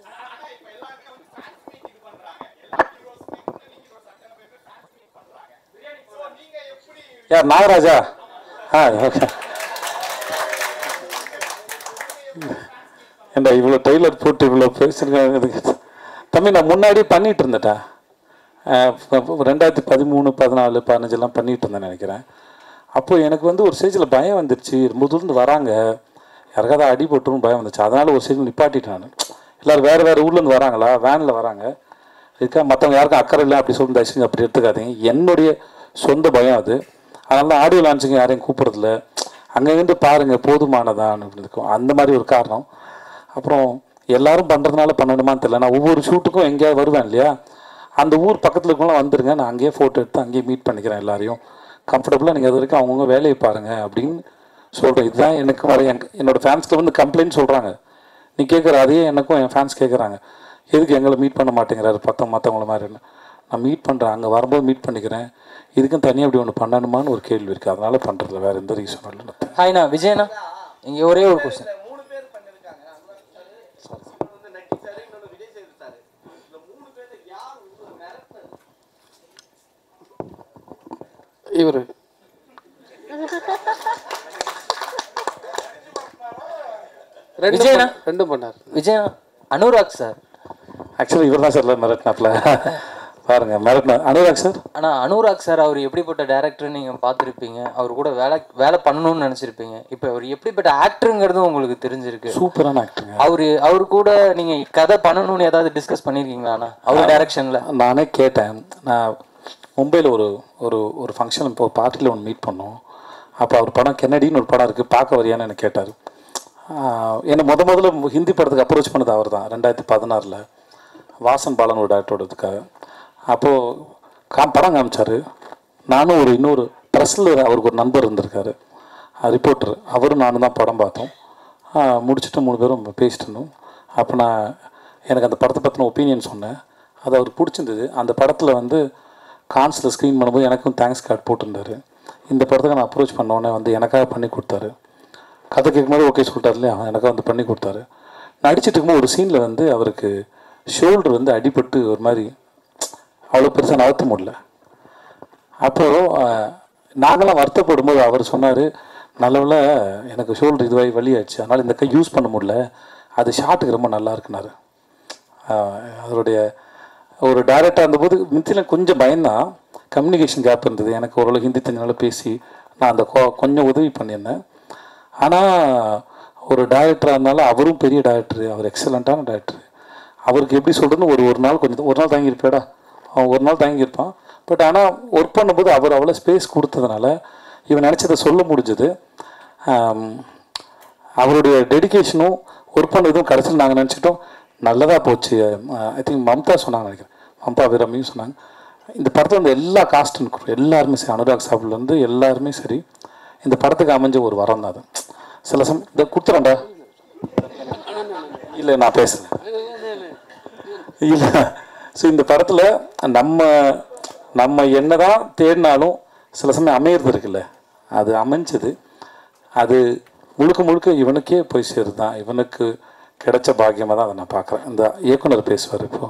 யார் நாகராஜா ஆ ஓகே ஏண்டா இவ்வளோ டெய்லர் போட்டு இவ்வளோ பேசுகிறேன் இதுக்கு தம்பி நான் முன்னாடி பண்ணிட்டு இருந்தேன்டா அஹ் அப்ப ரெண்டாயிரத்தி பதிமூணு பதினாலு பதினஞ்செல்லாம் பண்ணிட்டு இருந்தேன் நினைக்கிறேன் அப்போ எனக்கு வந்து ஒரு ஸ்டேஜில் பயம் வந்துருச்சு ரொம்ப தூரந்து வராங்க யாருக்காவது அடி போட்டுரும் பயம் வந்துச்சு அதனால் ஒரு ஸ்டேஜில் நிப்பாட்டிட்டேன் நான் எல்லோரும் வேறு வேறு ஊர்லேருந்து வராங்களா வேனில் வராங்க இதுக்காக மற்றவங்க யாருக்கும் அக்கறை இல்லை அப்படி சொல்லி தயவுசெஞ்சு அப்படி எடுத்துக்காதீங்க என்னுடைய சொந்த பயம் அது அதனால தான் ஆடியோ லான்ச்சுங்க யாரையும் கூப்பிட்றதில்ல அங்கேருந்து பாருங்கள் போதுமானதான் அப்படின்னு இருக்கும் அந்த மாதிரி ஒரு காரணம் அப்புறம் எல்லாரும் பண்ணுறதுனால பண்ணணுமான்னு தெரியல நான் ஒவ்வொரு ஷூட்டுக்கும் எங்கேயாவது வருவேன் இல்லையா அந்த ஊர் பக்கத்தில் இருக்கவங்களாம் வந்துருங்க நான் அங்கேயே ஃபோட்டோ எடுத்து அங்கேயே மீட் பண்ணிக்கிறேன் எல்லாரையும் கம்ஃபர்டபுளாக நீங்கள் அது வரைக்கும் அவங்கவுங்க வேலையை பாருங்கள் அப்படின்னு சொல்கிறேன் இதுதான் எனக்கு வர என் என்னோடய ஃபேன்ஸில் வந்து கம்ப்ளைண்ட் சொல்கிறாங்க நீ கேட்குற அதையே எனக்கும் என் ஃபேன்ஸ் கேட்குறாங்க எதுக்கு எங்களை மீட் பண்ண மாட்டேங்கிறாரு பக்கம் மற்றவங்கள மாதிரி நான் மீட் பண்ணுறேன் அங்கே வரும்போது மீட் பண்ணிக்கிறேன் இதுக்கும் தனியாக இப்படி ஒன்று பண்ணணுமான்னு ஒரு கேள்வி இருக்குது அதனால் பண்ணுறதில்ல வேறு எந்த ரீசனும் இல்லை ஹாய்ண்ணா விஜயண்ணா இங்க ஒரே ஒரு கொஸ்டின் மூணு பேர் பண்ணிருக்காங்க அனுராக் வந்து நடிச்சாரு இன்னொன்று விஜய் சேதுட்டாரு இந்த மூணு பேர்ல யார் உங்களை மிரட்டினது இவர் ரெண்டு விஜயண்ணா? பண்ண- ரெண்டும் பண்ணார் விஜயண்ணா அனுராக் சார் ஆக்சுவலி இவர் தான் சார் மிரட்டினாப்ல பாருங்க மிரட்டின அனுராக் சார் ஆனா அனுராக் சார் அவர் எப்படிப்பட்ட டேரக்டர் நீங்க பார்த்துருப்பீங்க அவர் கூட வேலை வேலை பண்ணணும்னு நினைச்சிருப்பீங்க இப்போ அவர் எப்படிப்பட்ட ஆக்டருங்கிறதும் உங்களுக்கு தெரிஞ்சிருக்கு சூப்பரான ஆக்டருங்க அவரு அவர் கூட நீங்க கதை பண்ணணும்னு ஏதாவது டிஸ்கஸ் பண்ணிருக்கீங்களா அண்ணா அவர் டைரக்ஷன்ல நானே கேட்டேன் நான் மும்பையில் ஒரு ஒரு ஒரு ஃபங்க்ஷன் இப்போ பார்ட்டியில் ஒன்று மீட் பண்ணோம் அப்போ அவர் படம் கென்னடின்னு ஒரு படம் இருக்குது பார்க்க வரியான்னு எனக்கு கேட்டார் என்னை முத முதல்ல ஹிந்தி படத்துக்கு அப்ரோச் பண்ணது அவர் தான் ரெண்டாயிரத்தி பதினாறில் வாசன் பாலன் ஒரு டேரக்டரோடதுக்காக அப்போது கா படம் காமிச்சார் நானும் ஒரு இன்னொரு ப்ரெஸ்ஸில் அவருக்கு ஒரு நண்பர் இருந்திருக்காரு ரிப்போர்ட்டர் அவரும் நானும் தான் படம் பார்த்தோம் ஆஹ் முடிச்சுட்டு மூணு பேரும் பேசிட்டு இருந்தோம் அப்போ நான் எனக்கு அந்த படத்தை பற்றின ஒப்பீனியன் சொன்னேன் அது அவருக்கு பிடிச்சிருந்தது அந்த படத்தில் வந்து கான்ஸில் ஸ்க்ரீன் பண்ணும்போது எனக்கும் தேங்க்ஸ் கார்டு போட்டிருந்தாரு இந்த படத்துக்கு நான் அப்ரோச் பண்ணோன்னே வந்து எனக்காக பண்ணி கொடுத்தாரு கதை கேட்கும்போது ஓகே சொல்லிட்டாரு இல்லையா எனக்காக வந்து பண்ணி கொடுத்தாரு நடிச்சிட்டு இருக்கும்போது ஒரு சீனில் வந்து அவருக்கு ஷோல்டர் வந்து அடிபட்டு ஒரு மாதிரி அவ்வளோ பெருசாக நகர்த்த முடியல அப்போ அஹ், நாங்களாம் வருத்தப்படும் போது அவர் சொன்னார் நல்லவில் எனக்கு ஷோல்டர் இதுவாகி வலி ஆயிடுச்சு அதனால் இந்த கை யூஸ் பண்ண முடியல அது ஷாட்டுக்கு ரொம்ப நல்லா இருக்குனாரு ஆஹ், அவருடைய ஒரு டைரக்டாக இருந்தபோது மித்தில கொஞ்சம் பயந்தான் கம்யூனிகேஷன் கேப் இருந்தது எனக்கு ஓரளவு ஹிந்தி தெரிஞ்சனால பேசி நான் அந்த கொ- கொஞ்சம் உதவி பண்ணியிருந்தேன் ஆனால் ஒரு டைரக்டராக இருந்தாலும் அவரும் பெரிய டைரக்டர் அவர் எக்ஸலண்ட்டான டைரக்டர் அவருக்கு எப்படி சொல்கிறதுன்னு ஒரு ஒரு நாள் கொஞ்சம் ஒரு நாள் தாங்கியிருப்பேடா அவன் ஒரு நாள் தாங்கியிருப்பான் பட் ஆனால் ஒர்க் பண்ணும்போது அவர் அவ்வளோ ஸ்பேஸ் கொடுத்ததுனால இவன் நினச்சதை சொல்ல முடிஞ்சது அவருடைய டெடிகேஷனும் ஒர்க் பண்ணதும் கடைசியில் நாங்கள் நினச்சிட்டோம் நல்லதாக போச்சு ஐ திங்க் மம்தா சொன்னாங்க நினைக்கிறேன் மம்தா அபிராமியும் சொன்னாங்க இந்த படத்தில் வந்து எல்லா காஸ்டும் எல்லாருமே சரி அனுராக் சாப்பிட்லேருந்து எல்லாருமே சரி இந்த படத்துக்கு அமைஞ்ச ஒரு வரம் தான் அது சில சமயம் இந்த கொடுத்துறேன்டா இல்லை நான் பேசுகிறேன் இல்லை ஸோ இந்த படத்தில் நம்ம நம்ம என்னதான் தேடினாலும் சில சமயம் அமையிறது இருக்குல்ல அது அமைஞ்சது அது முழுக்க முழுக்க இவனுக்கே போய் சேருது தான் இவனுக்கு கிடைச்ச பாக்கியமாக தான் அதை நான் பார்க்குறேன் இந்த இயக்குனர் பேசுவார் இப்போ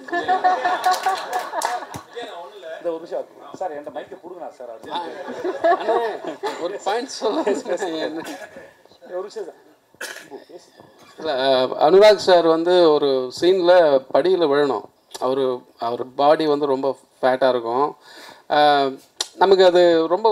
சார் என் மைக்கை கொடுங்க சார் ஒரு பாயிண்ட் சொல்ல இல்ல, அஹ், அனுராக் சார் வந்து ஒரு சீனில் படியில் விழணும் அவர் அவர் பாடி வந்து ரொம்ப ஃபேட்டாக இருக்கும் அஹ், நமக்கு அது ரொம்ப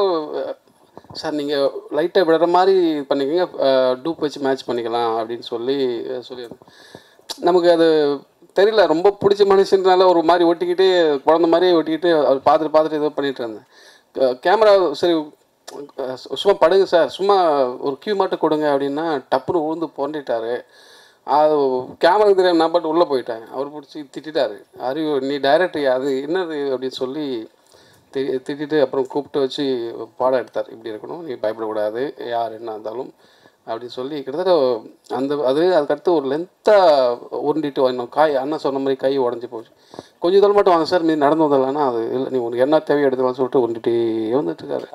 சார் நீங்கள் லைட்டாக விடுற மாதிரி பண்ணிக்கோங்க டூப் வச்சு மேட்ச் பண்ணிக்கலாம் அப்படின்னு சொல்லி சொல்லி நமக்கு அது தெரியல ரொம்ப பிடிச்ச மனுஷனால ஒரு மாதிரி ஒட்டிக்கிட்டு குழந்த மாதிரியே ஒட்டிக்கிட்டு அவர் பார்த்துட்டு பார்த்துட்டு ஏதோ பண்ணிட்டு இருந்தேன் கேமரா சரி அஹ் சும்மா படுங்க சார் சும்மா ஒரு கியூ மட்டும் கொடுங்க அப்படின்னா டப்புன்னு உழுந்து புரண்டிட்டாரு அது கேமரா தெரியாம நான் பாட்டு உள்ளே போயிட்டேன் அவர் பிடிச்சி திட்டிட்டாரு அறிவு நீ டைரக்டர் அது என்னது அப்படின்னு சொல்லி தி திட்டிட்டு அப்புறம் கூப்பிட்டு வச்சு பாடம் எடுத்தார் இப்படி இருக்கணும் நீ பயப்படக்கூடாது யார் என்ன இருந்தாலும் அப்படின்னு சொல்லி கிட்டத்தட்ட அந்த அது அதுக்கடுத்து ஒரு லென்த்தாக உருண்டிட்டு வரணும் காய் அண்ணன் சொன்ன மாதிரி கை உடஞ்சி போச்சு கொஞ்சம் தூரம் மட்டும் வாங்க சார் மீ நடந்து வந்துடலான்னா அது இல்லை நீ உனக்கு என்ன தேவையோ எடுத்துக்கலாம் சொல்லிட்டு உருண்டிட்டே வந்துட்டு இருக்காரு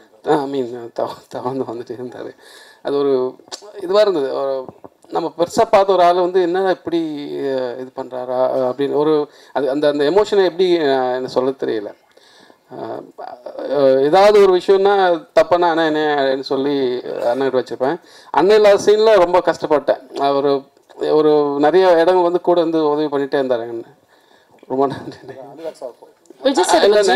ஐ மீன் தவ தவழ்ந்து வந்துட்டு இருந்தார் அது ஒரு இதுவாக இருந்தது ஒரு நம்ம பெருசாக பார்த்த ஒரு ஆள் வந்து என்ன இப்படி அஹ், இது பண்ணுறாரா அப்படின்னு ஒரு அது அந்த அந்த எமோஷனை எப்படி அஹ், எனக்கு சொல்ல தெரியல அஹ், அஹ், ஏதாவது ஒரு விஷயம்னா தப்பானா அண்ணா என்ன சொல்லி அண்ணன்கிட்ட வச்சுருப்பேன் அண்ணன் இல்லாத சீனில் ரொம்ப கஷ்டப்பட்டேன் ஒரு ஒரு நிறைய இடங்கள் வந்து கூட வந்து உதவி பண்ணிகிட்டே இருந்தார் அண்ணன் ரொம்ப நன்றி விஜய் சேதுபதி இல்லைண்ணே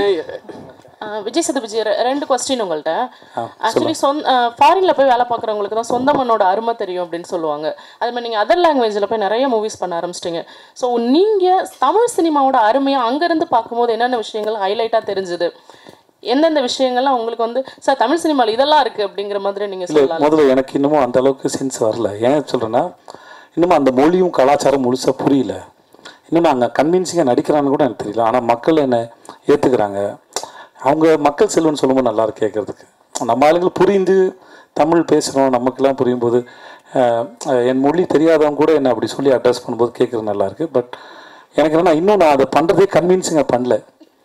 ஆ, விஜய் சேதுபதி ரெ- ரெண்டு கொஸ்டின் உங்கள்கிட்ட ஆக்சுவலி சொந்த ஃபாரினில் போய் வேலை பார்க்குறவங்களுக்கு தான் சொந்த மண்ணோட அருமை தெரியும் அப்படின்னு சொல்லுவாங்க அது மாதிரி நீங்கள் அதர் லாங்குவேஜில் போய் நிறைய மூவிஸ் பண்ண ஆரம்பிச்சிட்டிங்க ஸோ நீங்கள் தமிழ் சினிமாவோட அருமையை அங்கேருந்து பார்க்கும்போது என்னென்ன விஷயங்கள் ஹைலைட்டாக தெரிஞ்சுது எந்தெந்த விஷயங்கள்லாம் உங்களுக்கு வந்து சார் தமிழ் சினிமாவில் இதெல்லாம் இருக்குது அப்படிங்கிற மாதிரி நீங்கள் இல்லை சொல்லலாம் முதல்ல எனக்கு இன்னமும் அந்த அளவுக்கு சென்ஸ் வரல ஏன் சொல்கிறேன்னா இன்னமும் அந்த மொழியும் கலாச்சாரம் முழுசாக புரியல இன்னும் நாங்கள் கன்வின்சிங்காக நடிக்கிறான்னு கூட எனக்கு தெரியல ஆனால் மக்கள் என்னை ஏற்றுக்கிறாங்க அவங்க மக்கள் செல்வன் சொல்லும்போது நல்லா இருக்கு கேட்குறதுக்கு நம்ம ஆளுங்க புரிந்து தமிழ் பேசுகிறோம் நமக்கெல்லாம் புரியும் போது அஹ், என் மொழி தெரியாதவங்க கூட என்னை அப்படி சொல்லி அட்ரஸ் பண்ணும்போது கேட்குறது நல்லா இருக்கு பட் எனக்கு என்னன்னா இன்னும் நான் அதை பண்ணுறதே கன்வின்சிங்காக பண்ணல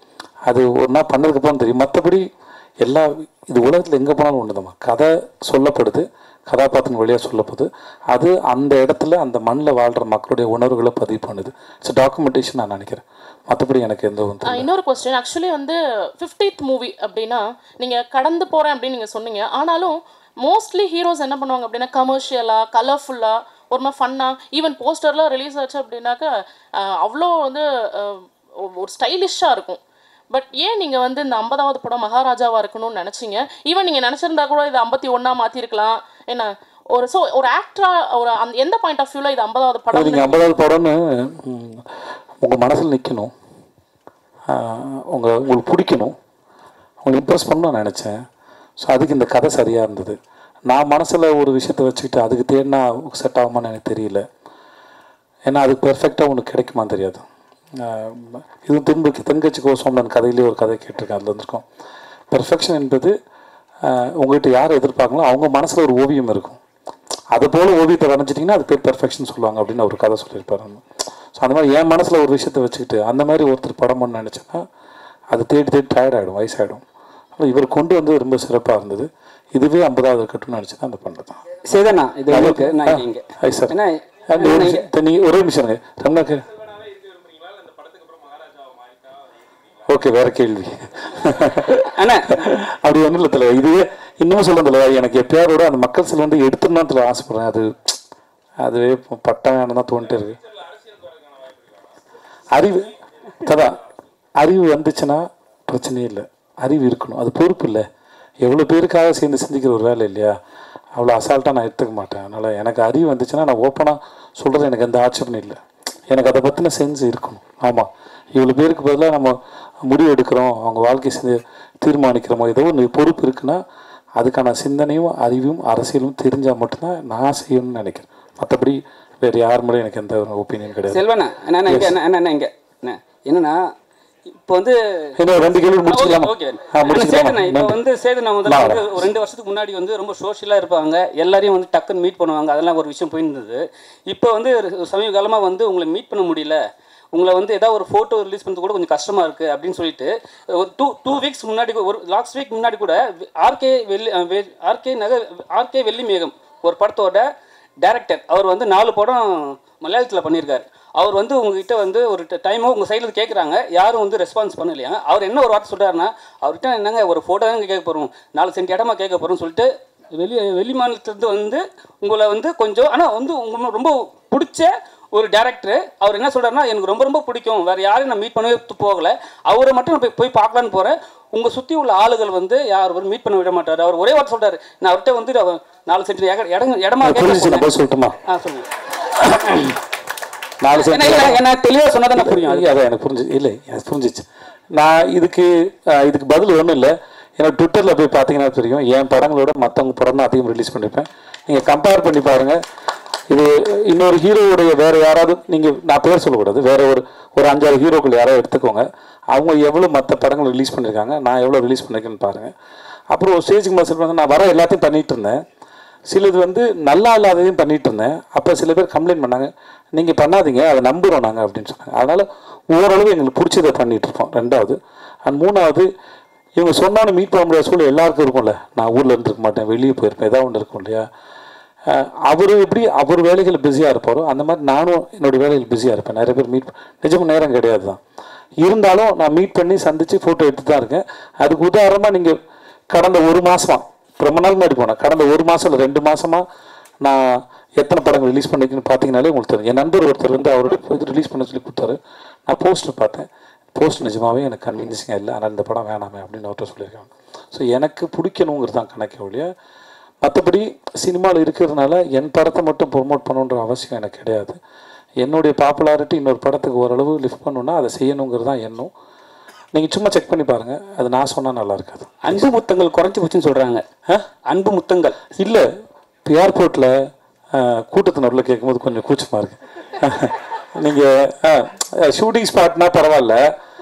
அது ஒரு நாள் பண்ணதுக்கப்புறம் தெரியும் மற்றபடி எல்லா இது உலகத்தில் எங்கே போனாலும் ஒன்று கதை சொல்லப்படுது கதாபாத்திரம் வழியாக சொல்லப்படுது அது அந்த இடத்துல அந்த மண்ணில் வாழ்கிற மக்களுடைய உணர்வுகளை பதிவு பண்ணுது இட்ஸ் டாக்குமெண்டேஷன் நான் நினைக்கிறேன் மற்றபடி எனக்கு எந்த ஆ, வந்து இன்னொரு கொஸ்டின் ஆக்சுவலி வந்து ஃபிஃப்டீத் மூவி அப்படின்னா நீங்கள் கடந்து போகிறேன் அப்படின்னு நீங்கள் சொன்னீங்க ஆனாலும் மோஸ்ட்லி ஹீரோஸ் என்ன பண்ணுவாங்க அப்படின்னா கமர்ஷியலாக கலர்ஃபுல்லாக ஒரு மாதிரி ஃபன்னாக ஈவன் போஸ்டர்லாம் ரிலீஸ் ஆச்சு அப்படின்னாக்கா ஆ, அவ்வளோ வந்து ஆ, ஒரு ஸ்டைலிஷ்ஷாக இருக்கும் பட் ஏன் நீங்கள் வந்து இந்த ஐம்பதாவது படம் மகாராஜாவாக இருக்கணும்னு நினச்சிங்க ஈவன் நீங்கள் நினச்சிருந்தா கூட இது ஐம்பத்தி ஒன்றா மாற்றிருக்கலாம் என்ன ஒரு ஸோ ஒரு ஆக்டரா ஒரு அந்த எந்த பாயிண்ட் ஆஃப் வியூவில் இது ஐம்பதாவது படம் நீங்கள் ஐம்பதாவது படம்னு உங்கள் மனசில் நிற்கணும் உங்கள் உங்களுக்கு பிடிக்கணும் உங்களை இம்ப்ரெஸ் பண்ணணும்னு நான் நினச்சேன் ஸோ அதுக்கு இந்த கதை சரியாக இருந்தது நான் மனசில் ஒரு விஷயத்தை வச்சுக்கிட்டு அதுக்கு தேடினா செட் ஆகுமான்னு எனக்கு தெரியல ஏன்னா அது பெர்ஃபெக்டாக உனக்கு கிடைக்குமான்னு தெரியாது ஆஹ் இது திரும்ப தென்கட்சி கோசம் நான் கதையிலே ஒரு கதை கேட்டிருக்கேன் அதில் வந்திருக்கோம் பெர்ஃபெக்ஷன் என்பது ஆஹ் உங்ககிட்ட யார் எதிர்பார்க்கங்களோ அவங்க மனசில் ஒரு ஓவியம் இருக்கும் அது போல் ஓவியத்தை வரைஞ்சிட்டிங்கன்னா அது பேர் பெர்ஃபெக்ஷன் சொல்லுவாங்க அப்படின்னு ஒரு கதை சொல்லியிருப்பாரு ஸோ அந்த மாதிரி என் மனசில் ஒரு விஷயத்தை வச்சுக்கிட்டு அந்த மாதிரி ஒருத்தர் படம் பண்ண நினச்சேன்னா அது தேடி தேடி டயர்ட் ஆகிடும் வயசாகிடும் ஆனால் இவர் கொண்டு வந்து ரொம்ப சிறப்பாக இருந்தது இதுவே ஐம்பதாவது கட்டுன்னு நினச்சி தான் அந்த பண்ணது சேதனா இது உங்களுக்கு நான் இங்கே ஹை சார் ஏன்னா அந்த ஒரு நிமிஷம் தண்ணி ஒரே நிமிஷம் இருங்க. ரம்னாக்கு ஓகே வேற கேள்வி அண்ணா அப்படி ஒன்றும் இல்லை தலைவர் இதுவே இன்னும் சொல்ல தலைவர் எனக்கு எப்பயாரோட அந்த மக்கள் செல் வந்து எடுத்துடணும் தலைவர் ஆசைப்படுறேன் அது அதுவே பட்டம் தான் தோணிட்டு இருக்கு அறிவு ததா அறிவு வந்துச்சுன்னா பிரச்சனையே இல்லை அறிவு இருக்கணும் அது பொறுப்பு இல்லை எவ்வளோ பேருக்காக சேர்ந்து சிந்திக்கிற ஒரு வேலை இல்லையா அவ்வளோ அசால்ட்டாக நான் எடுத்துக்க மாட்டேன் அதனால் எனக்கு அறிவு வந்துச்சுன்னா நான் ஓப்பனாக சொல்கிறது எனக்கு எந்த ஆட்சேபனும் இல்லை எனக்கு அதை பற்றின சென்ஸ் இருக்கணும் ஆமாம் இவ்வளோ பேருக்கு பதிலாக நம்ம முடிவு எடுக்கிறோம் அவங்க வாழ்க்கை செஞ்சு தீர்மானிக்கிறோமோ ஏதோ ஒன்று பொறுப்பு இருக்குன்னா அதுக்கான சிந்தனையும் அறிவும் அரசியலும் தெரிஞ்சால் மட்டும்தான் நான் செய்யணும்னு நினைக்கிறேன் மற்றபடி வேறு யார் மேலேயும் எனக்கு எந்த ஒரு ஒப்பீனியன் கிடையாது செல்வண்ணா அண்ணா அண்ணா, இங்க அண்ணா அண்ணா, அண்ணா இங்க அண்ணா, என்னன்னா இப்போ வந்து இன்னும் ரெண்டு கேள்வி முடிச்சுக்கலாமா? ஓகே ஆ, முடிச்சுக்கலாமா? சேதுண்ணா இப்போ நன்றி. வந்து சேதுண்ணா முதல்ல நான் வந்து வரேன். ஒரு ரெண்டு வருஷத்துக்கு முன்னாடி வந்து ரொம்ப சோஷியலாக இருப்பாங்க எல்லாரையும் வந்து டக்குன்னு மீட் பண்ணுவாங்க அதெல்லாம் ஒரு விஷயம் போயிருந்தது இப்போ வந்து ஒரு சமீப காலமாக வந்து உங்களை மீட் பண்ண முடியல உங்களை வந்து ஏதாவது ஒரு ஃபோட்டோ ரிலீஸ் பண்ணுறது கூட கொஞ்சம் கஷ்டமாக இருக்குது அப்படின்னு சொல்லிட்டு ஒரு டூ டூ வீக்ஸ் முன்னாடி கூட- ஒரு லாஸ்ட் வீக் முன்னாடி கூட ஆர்கே வெள்ளி ஆர்கே நகர் ஆர்கே வெள்ளி மேகம் ஒரு படத்தோட டைரக்டர் அவர் வந்து நாலு படம் மலையாளத்தில் பண்ணியிருக்காரு அவர் வந்து உங்ககிட்ட வந்து ஒரு டைமோ உங்கள் சைடில் கேட்குறாங்க யாரும் வந்து ரெஸ்பான்ஸ் பண்ணலையா அவர் என்ன ஒரு வார்த்தை சொல்கிறாருன்னா அவர்கிட்ட என்னங்க ஒரு ஃபோட்டோ தான் கேட்க போகிறோம் நாலு சென்ட் இடமா கேட்க போகிறோம்னு சொல்லிட்டு வெளி வெளி மாநிலத்துலேருந்து வந்து உங்களை வந்து கொஞ்சம் ஆனால் வந்து உங்களுக்கு ரொம்ப பிடிச்ச ஒரு டேரக்டர் அவர் என்ன சொல்கிறாருன்னா எனக்கு ரொம்ப ரொம்ப பிடிக்கும் வேறு யாரையும் நான் மீட் பண்ணவே து- போகலை அவரை மட்டும் நான் போய் போய் பார்க்கலான்னு போகிறேன் உங்கள் சுற்றி உள்ள ஆளுகள் வந்து யார் ஒரு மீட் பண்ண விட மாட்டார் அவர் ஒரே வார்த்தை சொல்கிறாரு நான் அவர்கிட்ட வந்து அவ- நாலு சென்ட் இடம் இடம் இடமா கேட்க புரிஞ்சுச்சு நான் போனேன். போய் சொல்லட்டுமா ஆ சொல்லுங்கள் நாலு ஏன்னா, இல்ல, ஏன்னா தெளிவாக சொன்னால் தான் புரியும் அது இல்லை அதான் எனக்கு புரிஞ்சு இல்லை எனக்கு புரிஞ்சிச்சு நான் இதுக்கு அஹ், இதுக்கு பதில் ஒன்றும் இல்லை ஏன்னா ட்விட்டரில் போய் பார்த்தீங்கன்னா தெரியும் என் படங்களோட மற்றவங்க படம் தான் அதிகம் ரிலீஸ் பண்ணியிருப்பேன் நீங்கள் கம்பேர் பண்ணி பாருங்கள் இது இன்னொரு ஹீரோவுடைய வேறு யாராவது நீங்கள் நான் பேர் சொல்லக்கூடாது வேற ஒரு ஒரு அஞ்சாறு ஹீரோக்கள் யாராவது எடுத்துக்கோங்க அவங்க எவ்வளோ மற்ற படங்கள் ரிலீஸ் பண்ணியிருக்காங்க நான் எவ்வளோ ரிலீஸ் பண்ணியிருக்கேன்னு பாருங்கள் அப்புறம் ஒரு ஸ்டேஜுக்கு மாஸ்டர் வந்து நான் வர எல்லாத்தையும் பண்ணிகிட்டு இருந்தேன் சிலது வந்து நல்லா இல்லாததையும் பண்ணிட்டு இருந்தேன் அப்போ சில பேர் கம்ப்ளைண்ட் பண்ணாங்க நீங்கள் பண்ணாதீங்க அதை நம்புகிறோம் நாங்கள் அப்படின்னு சொன்னாங்க அதனால் ஓரளவு எங்களுக்கு பிடிச்சதை பண்ணிட்டு இருக்கோம் ரெண்டாவது அண்ட் மூணாவது இவங்க சொன்னாலும் மீட் பண்ண முடியாத சூழல் எல்லாருக்கும் இருக்கும்ல நான் ஊரில் இருந்திருக்க மாட்டேன் வெளியே போயிருப்பேன் ஏதாவது ஒன்று இருக்கும் இல்லையா அவர் எப்படி அவர் வேலைகள் பிஸியாக இருப்பாரோ அந்த மாதிரி நானும் என்னுடைய வேலைகள் பிஸியாக இருப்பேன் நிறைய பேர் மீட் நிஜமும் நேரம் கிடையாது தான் இருந்தாலும் நான் மீட் பண்ணி சந்தித்து ஃபோட்டோ எடுத்து தான் இருக்கேன் அதுக்கு உதாரணமாக நீங்கள் கடந்த ஒரு மாசமா ரொம்ப நாள் முன்னாடி போனேன் கடந்த ஒரு மாதம் இல்லை ரெண்டு மாசமா நான் எத்தனை படங்கள் ரிலீஸ் பண்ணிருக்கேன்னு பார்த்தீங்கனாலே உங்களுக்கு தெரியும் என் நண்பர் ஒருத்தர் வந்து அவரோட இது ரிலீஸ் பண்ண சொல்லி கொடுத்தாரு நான் போஸ்டர் பார்த்தேன் போஸ்ட் நிஜமாவே எனக்கு கன்வின்சிங்காக இல்லை ஆனால் இந்த படம் வேணாமே அப்படின்னு அவர்கிட்ட சொல்லியிருக்காங்க ஸோ எனக்கு பிடிக்கணுங்கிறது தான் கணக்கே ஒழிய மற்றபடி சினிமாவில் இருக்கிறதுனால என் படத்தை மட்டும் ப்ரொமோட் பண்ணணுன்ற அவசியம் எனக்கு கிடையாது என்னுடைய பாப்புலாரிட்டி இன்னொரு படத்துக்கு ஓரளவு லிஃப்ட் பண்ணணும்னா அதை செய்யணுங்கிறது தான் எண்ணம் நீங்கள் சும்மா செக் பண்ணி பாருங்கள் அது நான் சொன்னால் நல்லா இருக்காது அன்பு முத்தங்கள் குறைஞ்சி போச்சுன்னு சொல்கிறாங்க அன்பு முத்தங்கள் இல்லை இப்போ ஏர்போர்ட்டில் கூட்டத்து நடுவில் கேட்கும்போது கொஞ்சம் கூச்சமாக இருக்கு நீங்கள் ஷூட்டிங் ஸ்பாட்னா பரவாயில்ல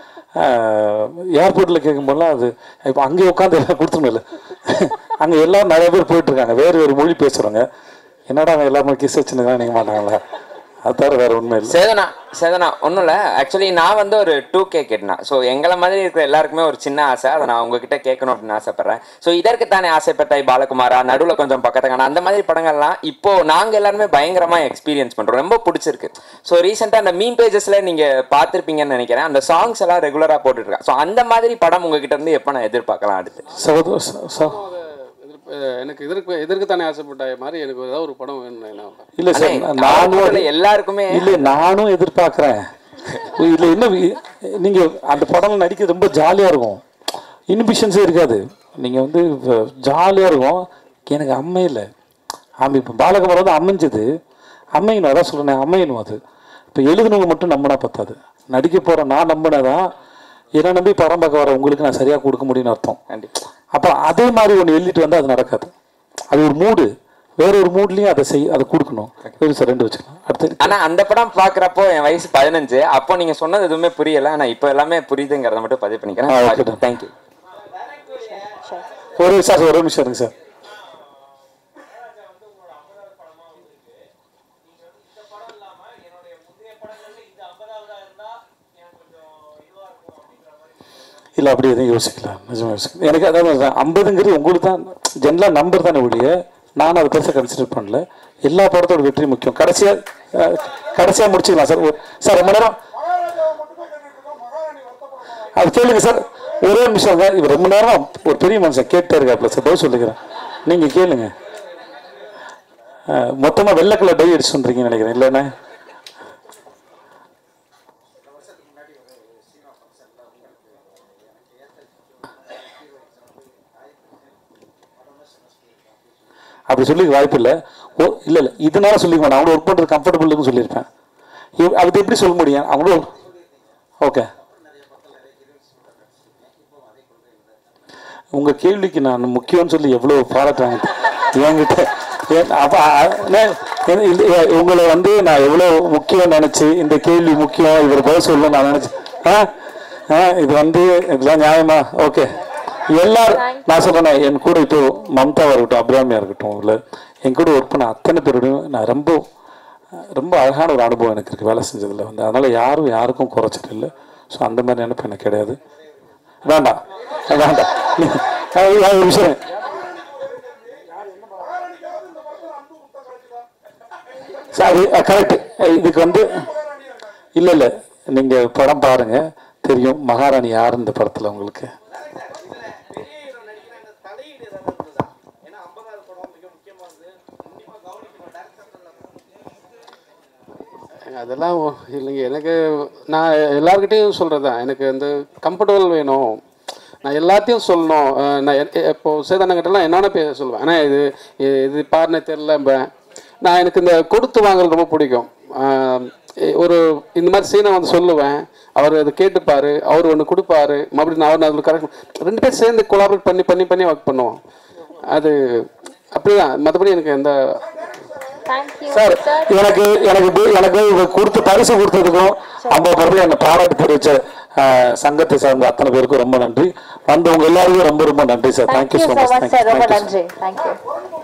ஏர்போர்ட்டில் கேட்கும்போதெல்லாம் அது இப்போ அங்கே உட்காந்து எல்லாம் கொடுத்துருமில்ல அங்கே எல்லாரும் நிறைய பேர் போயிட்டுருக்காங்க வேறு வேறு மொழி பேசுகிறவங்க என்னடா அவன் எல்லாருமே கிஸ் வச்சுன்னு நீங்கள் மாட்டாங்களா அது தவிர வேறு உண்மை இல்லை சேதனா சேதனா ஒன்றும் இல்லை ஆக்சுவலி நான் வந்து ஒரு டூ கே கேட்டேன் ஸோ எங்களை மாதிரி இருக்கிற எல்லாருக்குமே ஒரு சின்ன ஆசை அதை நான் உங்ககிட்ட கேட்கணும் அப்படின்னு ஆசைப்பட்றேன் ஸோ இதற்கு தானே ஆசைப்பட்டாய் பாலகுமாரா நடுவில் கொஞ்சம் பக்கத்துக்கான அந்த மாதிரி படங்கள்லாம் இப்போ நாங்கள் எல்லாருமே பயங்கரமாக எக்ஸ்பீரியன்ஸ் பண்ணுறோம் ரொம்ப பிடிச்சிருக்கு ஸோ ரீசெண்டாக அந்த மீன் பேஜஸில் நீங்கள் பார்த்துருப்பீங்கன்னு நினைக்கிறேன் அந்த சாங்ஸ் எல்லாம் ரெகுலராக போட்டுருக்கேன் ஸோ அந்த மாதிரி படம் உங்ககிட்ட இருந்து எப்போ நான் எதிர்பார்க்கலாம் அடுத்து சகோதர ச- அஹ் எனக்கு எதற்கு எதற்கு தானே ஆசைப்பட்டாய மாதிரி எனக்கு ஏதாவது ஒரு படம் வேணும் என்ன இல்லை சார் அண்ணே, நானும் அவங்கள எல்லாருக்குமே இல்லை நானும் எதிர்பார்க்குறேன் இல்லை என்ன வி- நீங்க அந்த படம் நடிக்க ரொம்ப ஜாலியாக இருக்கும் இன்பிஷன்ஸே இருக்காது நீங்கள் வந்து ஜாலியாக இருக்கும் எனக்கு அம்மையில் ஆமாம் இப்போ பாலகுமார் வந்து அமைஞ்சது அமையணும் அதான் சொல்கிறேன் அமையணும் அது இப்போ எழுதுனவங்க மட்டும் நம்பினா பத்தாது நடிக்க போகிற நான் நம்பினதான் என்னை நம்பி படம் பார்க்க வர உங்களுக்கு நான் சரியாக கொடுக்க முடியும்னு அர்த்தம் கண்டிப்பா அப்போ அதே மாதிரி ஒன்று எழுதிட்டு வந்தால் அது நடக்காது அது ஒரு மூடு வேற ஒரு மூட்லேயும் அதை செய் அதை கொடுக்கணும் சரி சார் ரெண்டு வச்சுக்கலாம் அடுத்து ஆனா அந்த படம் பாக்குறப்போ என் வயசு பதினஞ்சு அப்போ நீங்க சொன்னது எதுவுமே புரியல ஆனா இப்போ எல்லாமே புரியுதுங்கிறத மட்டும் பதிவு ஆ, பண்ணிக்கிறேன் okay. தேங்க்யூ ஒரு நிமிஷம் சார் ஒரு நிமிஷம் இருங்க சார் இல்லை அப்படி எதுவும் யோசிக்கலாம் நிஜமாக யோசிக்கலாம் எனக்கு அதாவது ஐம்பதுங்கிறது உங்களுக்கு தான் ஜென்ரலாக நம்பர் தானே ஒழிய நானும் அதை பெருசாக கன்சிடர் பண்ணல எல்லா படத்தோட வெற்றி முக்கியம் கடைசியாக கடைசியாக முடிச்சுக்கலாம் சார் ஒரு- சார் ரொம்ப நேரம் அது கேளுங்க சார் ஒரே நிமிஷம் இவர் ரொம்ப நேரம் ஒரு பெரிய மனுஷன் கேட்டே இருக்காப்ல சார் பதில் சொல்லிக்கிறேன் நீங்கள் கேளுங்க மொத்தமாக வெள்ளை கலர் டை அடிச்சு சொல்றீங்கன்னு நினைக்கிறேன் இல்லைண்ணே அப்படி சொல்லிக்க வாய்ப்பு இல்லை ஓ இல்லை இல்லை இதனால சொல்லிக்க மாட்டேன் அவங்கள ஒர்க் பண்ணுறது கம்ஃபர்டபுள்னு சொல்லியிருப்பேன் இவ்- அது எப்படி சொல்ல முடியும் அவங்களும் ஓகே உங்க கேள்விக்கு நான் முக்கியம்னு சொல்லி எவ்வளோ பாராட்டுறாங்க என்கிட்ட ஏன் அப்ப, அ- அண்ணே, இது- இது, உங்களை வந்து நான் எவ்வளோ முக்கியம் நினைச்சு இந்த கேள்வி முக்கியம் இவர் பதில் சொல்லணும் நான் நினைச்சேன் ஆ ஆ இது வந்து இதெல்லாம் நியாயமா ஓகே எல்லாரும் நான் சொல்றேன் என் கூட இப்போ மம்தாவா இருக்கட்டும் அபிராமியா இருக்கட்டும் இல்லை என் கூட ஒர்க் பண்ண அத்தனை பேரோடையும் நான் ரொம்ப ரொம்ப அழகான ஒரு அனுபவம் எனக்கு இருக்குது வேலை செஞ்சதில் வந்து அதனால் யாரும் யாருக்கும் குறைச்சது இல்லை ஸோ அந்த மாதிரி நினைப்பு எனக்கு கிடையாது வேண்டாம் வேண்டாம் அது அது ஒரு விஷயம் சார் கரெக்ட் இதுக்கு வந்து இல்லை இல்லை நீங்கள் படம் பாருங்க தெரியும் மகாராணி யார் இந்த படத்தில் உங்களுக்கு அதெல்லாம் ஒ- இல்லைங்க எனக்கு நான் எல்லாருக்கிட்டையும் சொல்கிறது தான் எனக்கு வந்து கம்ஃபர்டபுள் வேணும் நான் எல்லாத்தையும் சொல்லணும் அஹ் நான் எ- எ- இப்போ சேதானங்கிட்டலாம் என்னென்ன பேச சொல்லுவேன் ஆனால் இது இ- இது பாருன்னு தெரில நான் எனக்கு இந்த கொடுத்து வாங்கல் ரொம்ப பிடிக்கும் அஹ் எ- ஒரு இந்த மாதிரி சீனை வந்து சொல்லுவேன் அவர் அதை கேட்டுப்பாரு அவர் ஒன்று கொடுப்பாரு மறுபடியும் நான் அவர் அதில் கரெக்ட் ரெண்டு பேரும் சேர்ந்து கொலாபரேட் பண்ணி பண்ணி பண்ணி ஒர்க் பண்ணுவோம் அது அப்படிதான் மற்றபடி எனக்கு எந்த சார் எனக்கு எனக்கு பு- எனக்கு இவர் கொடுத்து பரிசு கொடுத்ததுக்கும் ஐம்பது படத்துல என்னை பாராட்டு தெரிவிச்ச அஹ், சங்கத்தை சார்ந்த அத்தனை பேருக்கும் ரொம்ப நன்றி வந்தவங்க எல்லாருக்கும் ரொம்ப ரொம்ப நன்றி sir thank you so much sir ரொம்ப நன்றி தேங்க்யூ